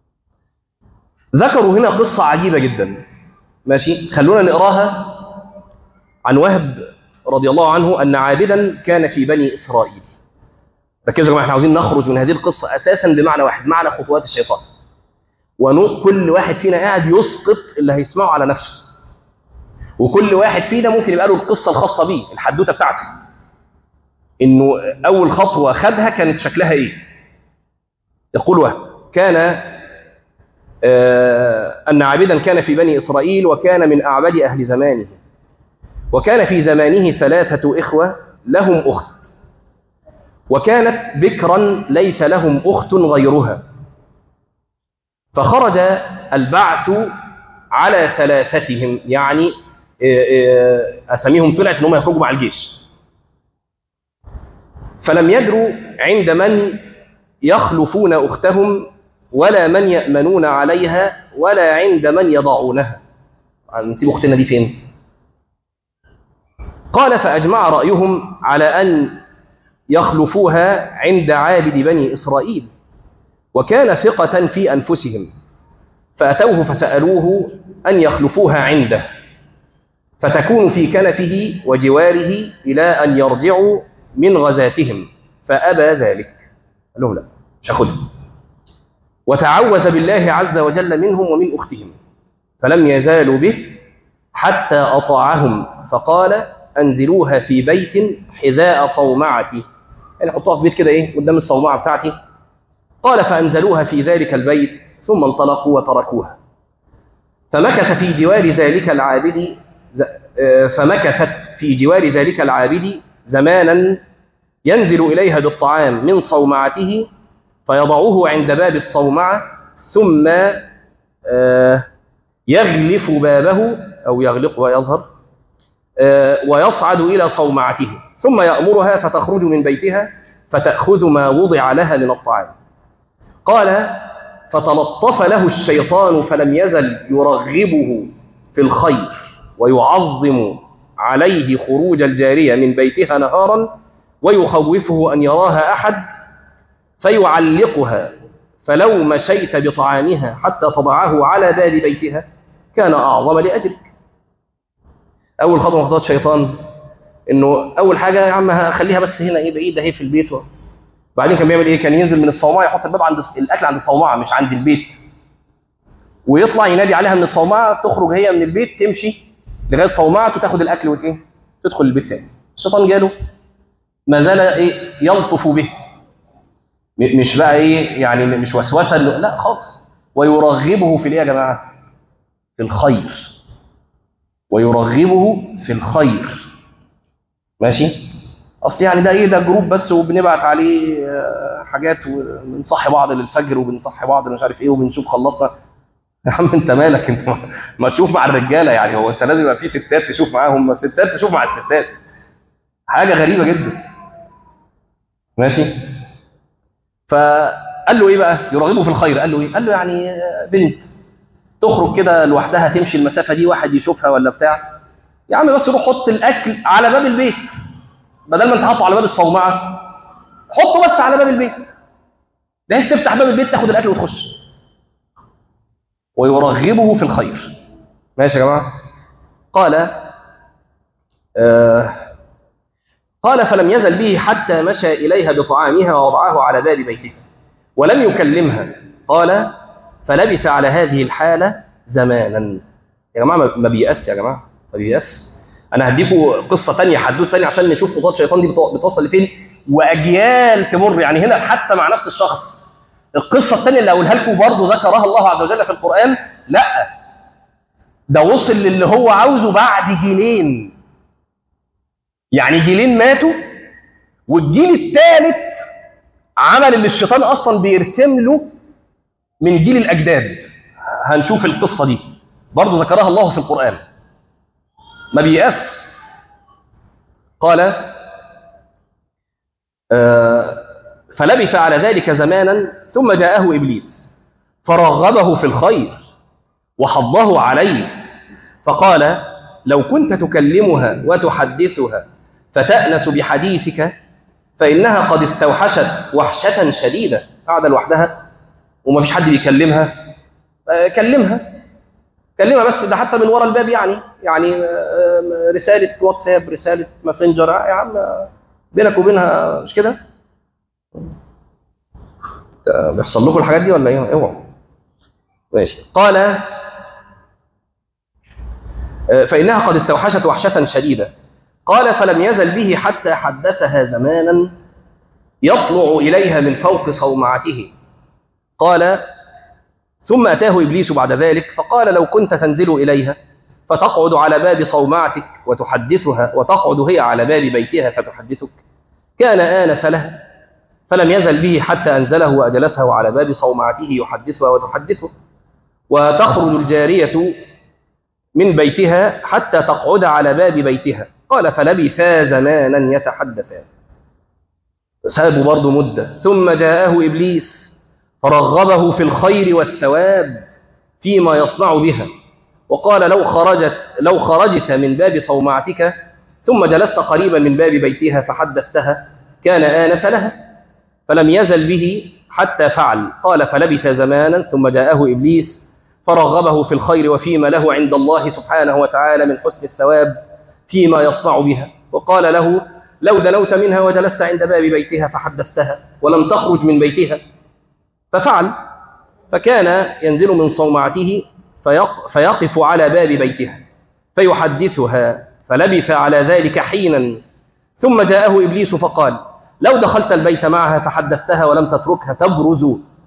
ذكروا هنا قصة عجيبة جدا ماشي خلونا نقراها عن وهب رضي الله عنه أن عابدا كان في بني إسرائيل ركزوا يا جماعة احنا عاوزين نخرج من هذه القصة أساسا بمعنى واحد معنى خطوات الشيطان وكل واحد فينا قاعد يسقط اللي هيسمعه على نفسه وكل واحد فينا ممكن يبقى له القصة الخاصة بيه الحدوتة بتاعته انه اول خطوه خدها كانت شكلها ايه يقول وهب كان آه ان عابدا كان في بني اسرائيل وكان من اعبد اهل زمانه وكان في زمانه ثلاثه اخوه لهم اخت وكانت بكرا ليس لهم اخت غيرها فخرج البعث على ثلاثتهم يعني اساميهم طلعت ان هم يخرجوا مع الجيش فلم يدروا عند من يخلفون اختهم ولا من يامنون عليها ولا عند من يضعونها نسيب اختنا دي فين قال فاجمع رايهم على ان يخلفوها عند عابد بني اسرائيل وكان ثقه في انفسهم فاتوه فسالوه ان يخلفوها عنده فتكون في كنفه وجواره إلى أن يرجعوا من غزاتهم فأبى ذلك قال لهم لا مش هاخدها وتعوذ بالله عز وجل منهم ومن أختهم فلم يزالوا به حتى أطاعهم فقال أنزلوها في بيت حذاء صومعتي يعني حطوها في بيت كده إيه قدام الصومعة بتاعتي قال فأنزلوها في ذلك البيت ثم انطلقوا وتركوها فمكث في جوار ذلك العابد فمكثت في جوار ذلك العابد زمانا ينزل إليها بالطعام من صومعته فيضعه عند باب الصومعة ثم يغلف بابه أو يغلق ويظهر ويصعد إلى صومعته ثم يأمرها فتخرج من بيتها فتأخذ ما وضع لها من الطعام قال فتلطف له الشيطان فلم يزل يرغبه في الخير ويعظم عليه خروج الجارية من بيتها نهارا ويخوفه أن يراها أحد فيعلقها فلو مشيت بطعامها حتى تضعه على باب بيتها كان أعظم لأجلك أول خطوة خطوات الشيطان إنه أول حاجة يا عم هخليها بس هنا إيه بعيدة هي في البيت بعدين كان بيعمل إيه كان ينزل من الصومعة يحط الباب عند الأكل عند الصومعة مش عند البيت ويطلع ينادي عليها من الصومعة تخرج هي من البيت تمشي لغايه صومعته وتاخد الاكل وايه تدخل البيت تاني الشيطان جاله ما زال ايه يلطف به مش بقى ايه يعني مش وسوسه لا خالص ويرغبه في الايه يا جماعه في الخير ويرغبه في الخير ماشي اصل يعني ده ايه ده جروب بس وبنبعت عليه حاجات وبنصحي بعض للفجر وبنصحي بعض مش عارف ايه وبنشوف خلصنا يا عم انت مالك انت ما تشوف مع الرجاله يعني هو انت لازم يبقى في ستات تشوف معاهم ستات تشوف مع الستات حاجه غريبه جدا ماشي فقال له ايه بقى يرغبه في الخير قال له ايه قال له يعني بنت تخرج كده لوحدها تمشي المسافه دي واحد يشوفها ولا بتاع يا عم بس روح حط الاكل على باب البيت بدل ما انت حاطه على باب الصومعه حطه بس على باب البيت بحيث تفتح باب البيت تاخد الاكل وتخش ويرغبه في الخير ماشي يا جماعه قال آه قال فلم يزل به حتى مشى إليها بطعامها ووضعه على باب بيته ولم يكلمها قال فلبث على هذه الحالة زمانا يا جماعة ما بيأس يا جماعة ما بيأس أنا هديكم قصة تانية حدوث تانية عشان نشوف خطوات الشيطان دي بتوصل لفين وأجيال تمر يعني هنا حتى مع نفس الشخص القصة الثانية اللي أقولها لكم برضه ذكرها الله عز وجل في القرآن لا ده وصل للي هو عاوزه بعد جيلين يعني جيلين ماتوا والجيل الثالث عمل اللي الشيطان اصلا بيرسم له من جيل الاجداد هنشوف القصه دي برضه ذكرها الله في القران ما بيأس قال آه فلبث على ذلك زمانا ثم جاءه ابليس فرغبه في الخير وحضه عليه فقال لو كنت تكلمها وتحدثها فتأنس بحديثك فإنها قد استوحشت وحشة شديدة قاعدة لوحدها وما فيش حد بيكلمها كلمها كلمها بس ده حتى من ورا الباب يعني يعني رسالة واتساب رسالة ماسنجر يا عم بينك وبينها مش كده بيحصل لكم الحاجات دي ولا ايه اوعوا ماشي قال فإنها قد استوحشت وحشة شديدة قال فلم يزل به حتى حدثها زمانا يطلع إليها من فوق صومعته قال ثم أتاه إبليس بعد ذلك فقال لو كنت تنزل إليها فتقعد على باب صومعتك وتحدثها وتقعد هي على باب بيتها فتحدثك كان آنس لها فلم يزل به حتى أنزله وأجلسه على باب صومعته يحدثها وتحدثه وتخرج الجارية من بيتها حتى تقعد على باب بيتها قال فلبثا زمانا يتحدثان سابوا برضه مدة ثم جاءه إبليس فرغبه في الخير والثواب فيما يصنع بها وقال لو خرجت لو خرجت من باب صومعتك ثم جلست قريبا من باب بيتها فحدثتها كان آنس لها فلم يزل به حتى فعل قال فلبث زمانا ثم جاءه إبليس فرغبه في الخير وفيما له عند الله سبحانه وتعالى من حسن الثواب فيما يصنع بها وقال له لو دنوت منها وجلست عند باب بيتها فحدثتها ولم تخرج من بيتها ففعل فكان ينزل من صومعته فيق فيقف على باب بيتها فيحدثها فلبث على ذلك حينا ثم جاءه إبليس فقال لو دخلت البيت معها فحدثتها ولم تتركها تبرز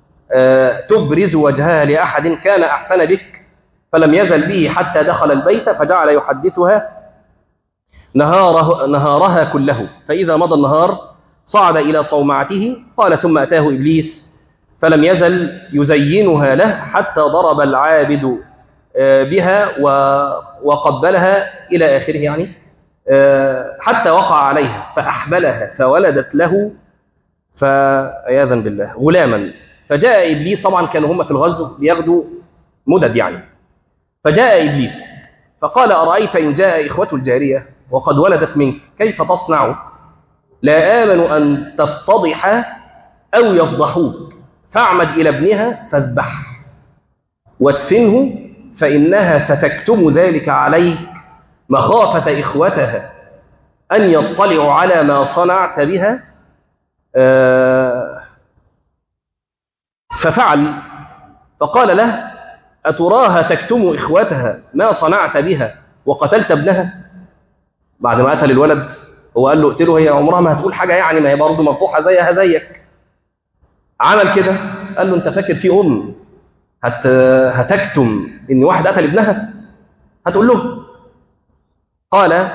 تبرز وجهها لأحد كان أحسن بك فلم يزل به حتى دخل البيت فجعل يحدثها نهاره نهارها كله فإذا مضى النهار صعد إلى صومعته قال ثم أتاه إبليس فلم يزل يزينها له حتى ضرب العابد بها وقبلها إلى آخره يعني حتى وقع عليها فأحبلها فولدت له فعياذا بالله غلاما فجاء إبليس طبعا كانوا هم في الغزو بياخدوا مدد يعني فجاء إبليس فقال أرأيت إن جاء إخوة الجارية وقد ولدت منك كيف تصنع لا آمن أن تفتضح أو يفضحوك فاعمد إلى ابنها فاذبح وادفنه فإنها ستكتم ذلك عليك مخافة إخوتها أن يطلعوا على ما صنعت بها ففعل فقال له أتراها تكتم إخوتها ما صنعت بها وقتلت ابنها بعد ما قتل الولد هو قال له اقتله هي عمرها ما هتقول حاجة يعني ما هي برضه مفتوحة زيها زيك عمل كده قال له انت فاكر في ام هت... هتكتم ان واحد قتل ابنها هتقول له قال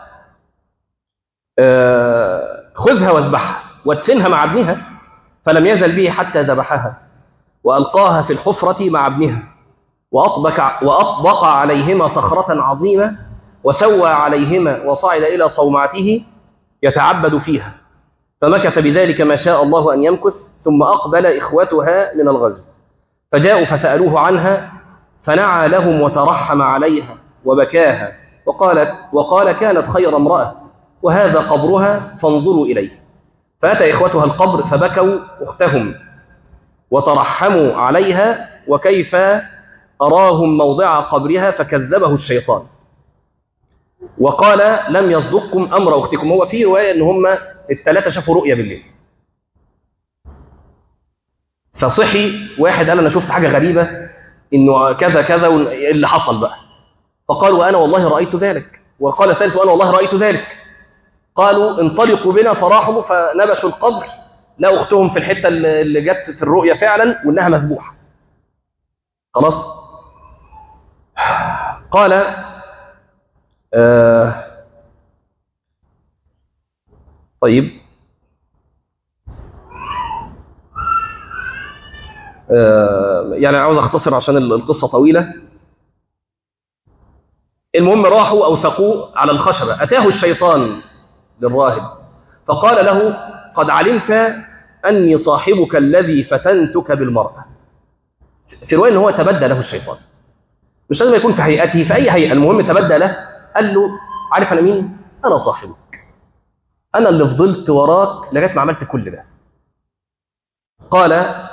آه خذها واذبحها وادفنها مع ابنها فلم يزل به حتى ذبحها والقاها في الحفره مع ابنها واطبق واطبق عليهما صخره عظيمه وسوى عليهما وصعد الى صومعته يتعبد فيها فمكث بذلك ما شاء الله ان يمكث ثم أقبل إخوتها من الغزو فجاءوا فسألوه عنها فنعى لهم وترحم عليها وبكاها وقالت وقال كانت خير امرأة وهذا قبرها فانظروا إليه فأتى إخوتها القبر فبكوا أختهم وترحموا عليها وكيف أراهم موضع قبرها فكذبه الشيطان وقال لم يصدقكم أمر أختكم هو في رواية أن هم الثلاثة شافوا رؤيا بالليل فصحي واحد قال انا شفت حاجه غريبه انه كذا كذا اللي حصل بقى فقال وانا والله رايت ذلك وقال الثالث وانا والله رايت ذلك قالوا انطلقوا بنا فراحوا فنبشوا القبر لقوا اختهم في الحته اللي جت في الرؤيا فعلا وانها مذبوحه خلاص قال آه طيب يعني عاوز اختصر عشان القصة طويلة المهم راحوا أوثقوه على الخشبة أتاه الشيطان للراهب فقال له قد علمت أني صاحبك الذي فتنتك بالمرأة في رواية أنه هو تبدى له الشيطان مش لازم يكون في هيئته في أي هيئة المهم تبدى له قال له عارف أنا مين؟ أنا صاحبك أنا اللي فضلت وراك لغاية ما عملت كل ده قال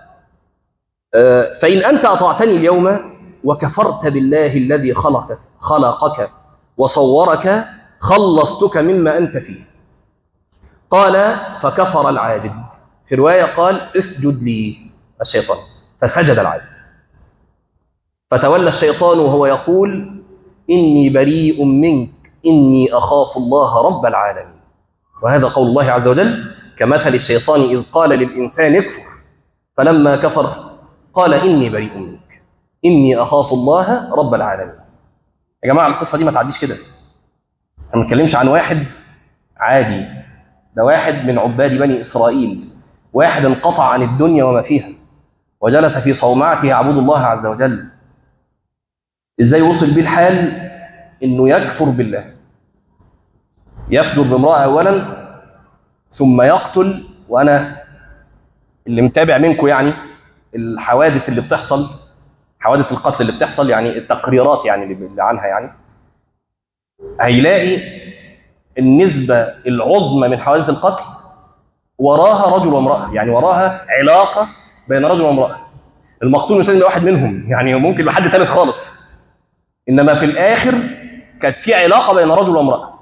فإن أنت أطعتني اليوم وكفرت بالله الذي خلقك خلقك وصورك خلصتك مما أنت فيه قال فكفر العابد في رواية قال اسجد لي الشيطان فسجد العابد فتولى الشيطان وهو يقول إني بريء منك إني أخاف الله رب العالمين وهذا قول الله عز وجل كمثل الشيطان إذ قال للإنسان اكفر فلما كفر قال إني بريء منك إني أخاف الله رب العالمين يا جماعة القصة دي ما تعديش كده احنا ما بنتكلمش عن واحد عادي ده واحد من عباد بني إسرائيل واحد انقطع عن الدنيا وما فيها وجلس في صومعته يعبد الله عز وجل ازاي وصل بيه الحال انه يكفر بالله يفجر بامرأة اولا ثم يقتل وانا اللي متابع منكم يعني الحوادث اللي بتحصل حوادث القتل اللي بتحصل يعني التقريرات يعني اللي عنها يعني هيلاقي النسبة العظمى من حوادث القتل وراها رجل وامرأة يعني وراها علاقة بين رجل وامرأة المقتول مثلا واحد منهم يعني ممكن يبقى حد ثالث خالص إنما في الآخر كانت في علاقة بين رجل وامرأة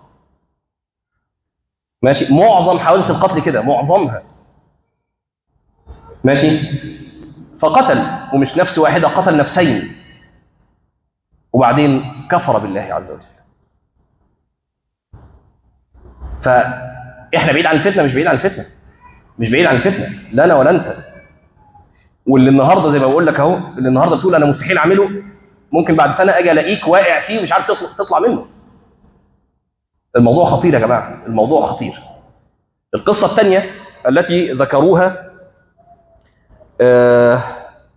ماشي معظم حوادث القتل كده معظمها ماشي فقتل ومش نفس واحدة قتل نفسين وبعدين كفر بالله عز وجل فإحنا بعيد عن الفتنة مش بعيد عن الفتنة مش بعيد عن الفتنة لا أنا ولا أنت واللي النهارده زي ما بقول لك اهو اللي النهارده بتقول انا مستحيل اعمله ممكن بعد سنه اجي الاقيك واقع فيه ومش عارف تطلع, تطلع منه الموضوع خطير يا جماعه الموضوع خطير القصه الثانيه التي ذكروها آه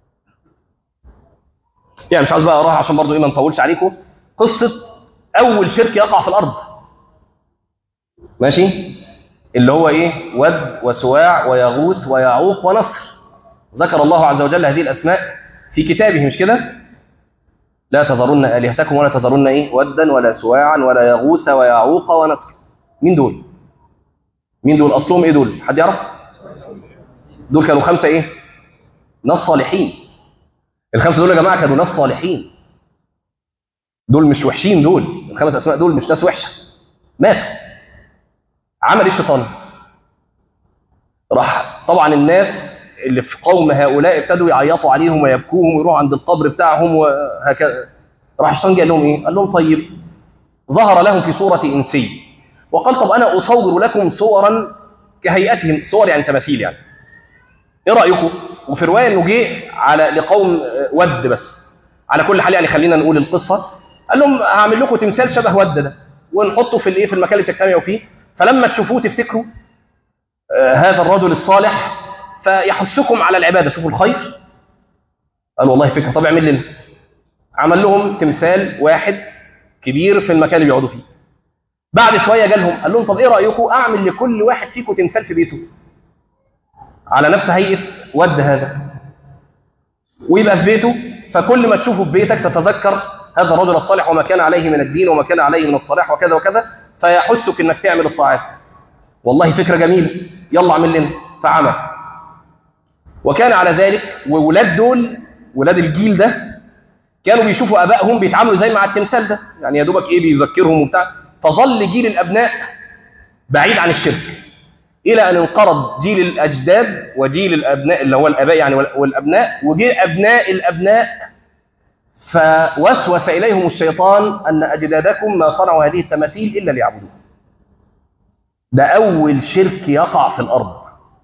يعني مش عاوز بقى اقراها عشان برضه ايه ما نطولش عليكم قصه اول شرك يقع في الارض ماشي اللي هو ايه ود وسواع ويغوث ويعوق ونصر ذكر الله عز وجل هذه الاسماء في كتابه مش كده لا تذرن الهتكم ولا تذرن ايه ودا ولا سواعا ولا يغوث ويعوق ونصر مين دول مين دول اصلهم ايه دول حد يعرف دول كانوا خمسه ايه ناس صالحين الخمسه دول يا جماعه كانوا ناس صالحين دول مش وحشين دول الخمس اسماء دول مش ناس وحشه ماتوا عمل ايه الشيطان راح طبعا الناس اللي في قوم هؤلاء ابتدوا يعيطوا عليهم ويبكوهم ويروحوا عند القبر بتاعهم وهكذا راح الشيطان قال لهم ايه قال لهم طيب ظهر لهم في صورة إنسي وقال طب أنا أصور لكم صورا كهيئتهم صور يعني تماثيل يعني ايه رأيكم وفي رواية انه جه على لقوم ود بس على كل حال يعني خلينا نقول القصة قال لهم هعمل لكم تمثال شبه ود ده ونحطه في الايه في المكان اللي تجتمعوا فيه فلما تشوفوه تفتكروا آه هذا الرجل الصالح فيحثكم على العباده شوفوا الخير قال والله فكره طب اعمل لنا عمل لهم تمثال واحد كبير في المكان اللي بيقعدوا فيه بعد شويه جالهم قال لهم طب ايه رايكم اعمل لكل واحد فيكم تمثال في بيته على نفس هيئه ود هذا ويبقى في بيته فكل ما تشوفه في بيتك تتذكر هذا الرجل الصالح وما كان عليه من الدين وما كان عليه من الصلاح وكذا وكذا فيحثك انك تعمل الطاعات والله فكره جميله يلا اعمل لنا فعمل وكان على ذلك وولاد دول ولاد الجيل ده كانوا بيشوفوا ابائهم بيتعاملوا زي مع التمثال ده يعني يا دوبك ايه بيذكرهم وبتاع فظل جيل الابناء بعيد عن الشرك الى ان انقرض جيل الاجداد وجيل الابناء اللي هو الاباء يعني والابناء وجيل ابناء الابناء فوسوس اليهم الشيطان ان اجدادكم ما صنعوا هذه التماثيل الا ليعبدوها ده اول شرك يقع في الارض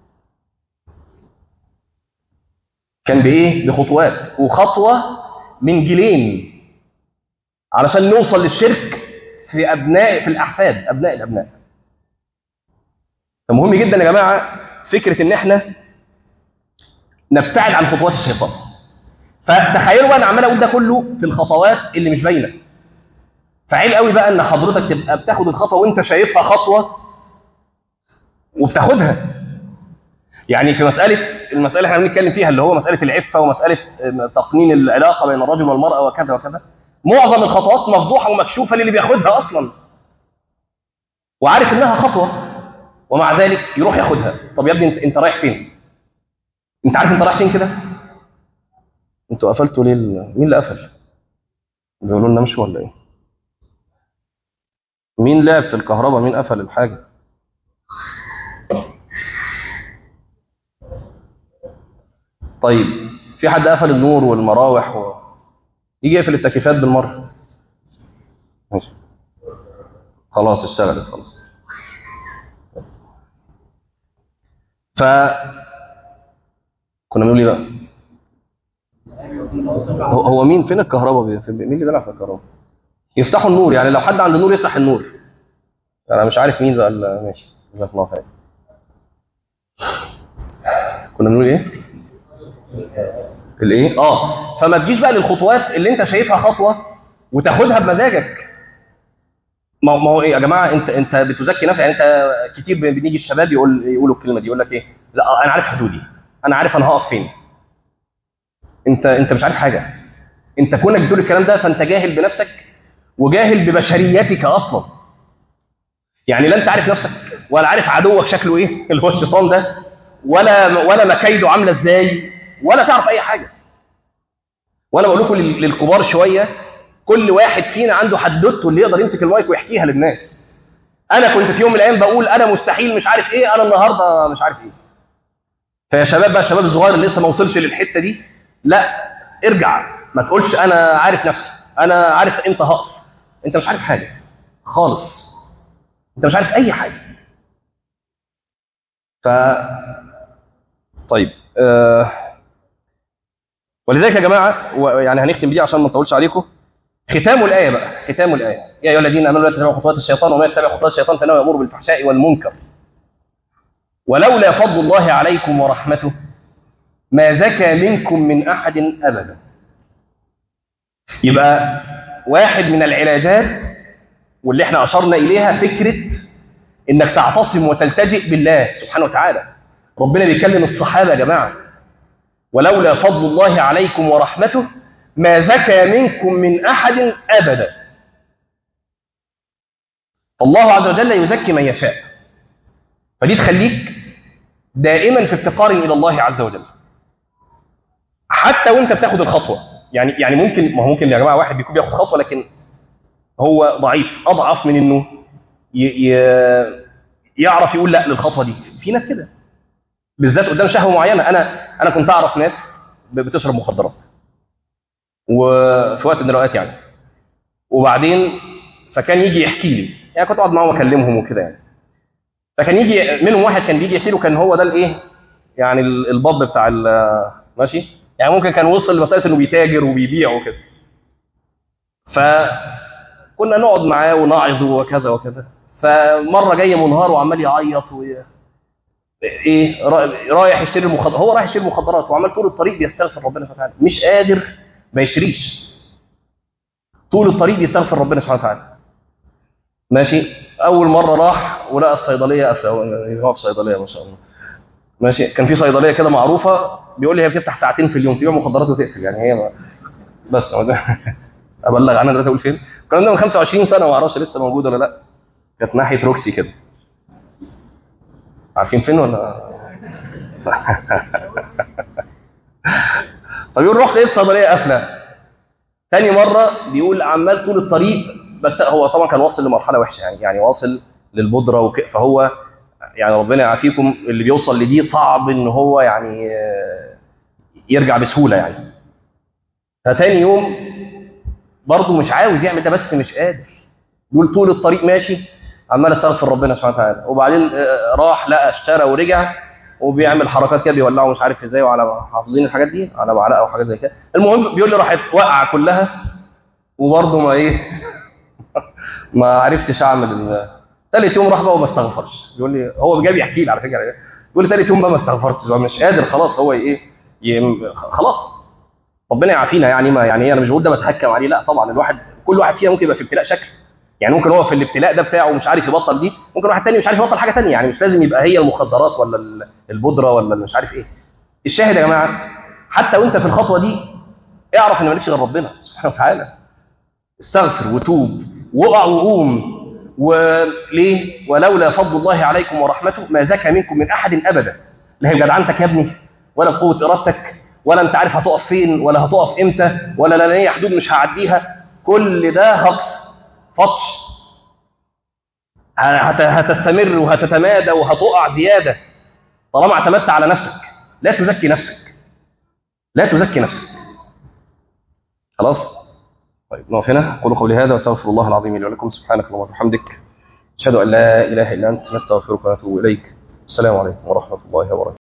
كان بايه بخطوات وخطوه من جيلين علشان نوصل للشرك في ابناء في الاحفاد ابناء الابناء فمهم جدا يا جماعه فكره ان احنا نبتعد عن خطوات الشيطان فتخيلوا بقى انا عمال اقول ده كله في الخطوات اللي مش باينه فعيل قوي بقى ان حضرتك تبقى بتاخد الخطوه وانت شايفها خطوه وبتاخدها يعني في مساله المساله اللي احنا بنتكلم فيها اللي هو مساله العفه ومساله تقنين العلاقه بين الرجل والمراه وكذا وكذا معظم الخطوات مفضوحه ومكشوفه للي بياخدها اصلا وعارف انها خطوه ومع ذلك يروح ياخدها طب يا ابني انت, انت رايح فين انت عارف انت رايح فين كده انتوا قفلتوا ليه مين اللي قفل بيقولوا لنا مش ولا ايه مين لعب في الكهرباء مين قفل الحاجه طيب في حد قفل النور والمراوح و... يجي يقفل التكييفات بالمره ماشي خلاص اشتغلت خلاص ف كنا بنقول ايه بقى هو هو مين فين الكهرباء بي- في- مين اللي بيلعب في الكهرباء يفتحوا النور يعني لو حد عنده نور يفتح النور انا مش عارف مين بقى ال- ماشي جزاك الله خير كنا بنقول ايه الايه اه فما تجيش بقى للخطوات اللي انت شايفها خطوه وتاخدها بمزاجك ما ما هو ايه يا جماعه انت انت بتزكي نفسك يعني انت كتير بنيجي الشباب يقول يقولوا الكلمه دي يقول لك ايه لا انا عارف حدودي انا عارف انا هقف فين انت انت مش عارف حاجه انت كونك بتقول الكلام ده فانت جاهل بنفسك وجاهل ببشريتك اصلا يعني لا انت عارف نفسك ولا عارف عدوك شكله ايه اللي هو الشيطان ده ولا ولا مكايده عامله ازاي ولا تعرف اي حاجه وانا بقول لكم لل- للكبار شويه كل واحد فينا عنده حدوته اللي يقدر يمسك المايك ويحكيها للناس انا كنت في يوم من الايام بقول انا مستحيل مش عارف ايه انا النهارده مش عارف ايه فيا شباب بقى الشباب الصغير اللي لسه ما وصلش للحته دي لا ارجع ما تقولش انا عارف نفسي انا عارف امتى هقف انت مش عارف حاجه خالص انت مش عارف اي حاجه ف طيب آه... ولذلك يا جماعه و- يعني هنختم بدي عشان ما نطولش عليكم ختام الايه بقى ختام الايه يا ايها الذين امنوا لا تتبعوا خطوات الشيطان وما يتبع خطوات الشيطان فانه يامر بالفحشاء والمنكر ولولا فضل الله عليكم ورحمته ما زكى منكم من احد ابدا يبقى واحد من العلاجات واللي احنا اشرنا اليها فكره انك تعتصم وتلتجئ بالله سبحانه وتعالى ربنا بيكلم الصحابه يا جماعه ولولا فضل الله عليكم ورحمته ما زكى منكم من احد ابدا الله عز وجل يزكي من يشاء فدي تخليك دائما في افتقار الى الله عز وجل حتى وانت بتاخد الخطوه يعني يعني ممكن ما هو ممكن يا جماعه واحد بيكون بياخد خطوه لكن هو ضعيف اضعف من انه ي... ي... يعرف يقول لا للخطوه دي في ناس كده بالذات قدام شهوه معينه انا انا كنت اعرف ناس ب- بتشرب مخدرات وفي وقت من الاوقات يعني وبعدين فكان يجي يحكي لي يعني كنت اقعد معاهم واكلمهم وكده يعني فكان يجي منهم واحد كان بيجي يحكي له كان هو ده الايه يعني ال- الباب بتاع ال- ماشي يعني ممكن كان وصل لمساله انه بيتاجر وبيبيع وكده فكنا نقعد معاه ونعظه وكذا وكذا فمره جاي منهار وعمال يعيط و... ايه را- رايح يشتري المخدرات هو رايح يشتري مخدرات وعمال طول الطريق بيستغفر ربنا سبحانه وتعالى مش قادر ما يشتريش طول الطريق بيستغفر ربنا سبحانه وتعالى ماشي اول مره راح ولقى الصيدليه قافله هو في صيدليه ما شاء الله ماشي كان في صيدليه كده معروفه بيقول لي هي بتفتح ساعتين في اليوم تبيع مخدرات وتقفل يعني هي ما بس هو ده ابلغ عنها دلوقتي اقول فين الكلام ده من 25 سنه ما اعرفش لسه موجود ولا لا كانت ناحيه روكسي كده عارفين فين ولا فبيقول رحت لقيت صيدليه قافله تاني مره بيقول عمال طول الطريق بس هو طبعا كان واصل لمرحله وحشه يعني يعني واصل للبودره وك... فهو يعني ربنا يعافيكم اللي بيوصل لدي صعب ان هو يعني آه، يرجع بسهوله يعني فتاني يوم برضه مش عاوز يعمل ده بس مش قادر يقول طول الطريق ماشي عمال استغفر ربنا سبحانه وتعالى وبعدين آه، راح لقى اشترى ورجع وبيعمل حركات كده بيولعوا مش عارف ازاي وعلى حافظين الحاجات دي على معلقه او حاجات زي كده المهم بيقول لي راحت وقع كلها وبرضه ما ايه ما عرفتش اعمل ال- تالت يوم راح بقى وما استغفرش بيقول لي هو جاي بيحكي لي على فكره بيقول لي تالت يوم بقى ما استغفرتش هو مش قادر خلاص هو ايه يم... خلاص ربنا يعافينا يعني ما يعني انا مش بقول ده بتحكم عليه لا طبعا الواحد كل واحد فينا ممكن يبقى في ابتلاء شكل يعني ممكن هو في الابتلاء ده بتاعه مش عارف يبطل دي ممكن واحد تاني مش عارف يبطل حاجه تانية يعني مش لازم يبقى هي المخدرات ولا ال- البودره ولا مش عارف ايه الشاهد يا جماعه حتى وانت في الخطوه دي اعرف ان مالكش غير ربنا سبحانه وتعالى استغفر وتوب وقع وقوم وليه ولولا فضل الله عليكم ورحمته ما زكى منكم من احد ابدا لا هي جدعنتك يا ابني ولا بقوه ارادتك ولا انت عارف هتقف فين ولا هتقف امتى ولا لا هي حدود مش هعديها كل ده هقص فطش هت- هتستمر وهتتمادى وهتقع زياده طالما اعتمدت على نفسك لا تزكي نفسك لا تزكي نفسك خلاص طيب نقف هنا قولوا قولي هذا واستغفر الله العظيم لي ولكم سبحانك اللهم وبحمدك أشهد أن لا إله إلا أنت نستغفرك ونتوب إليك السلام عليكم ورحمة الله وبركاته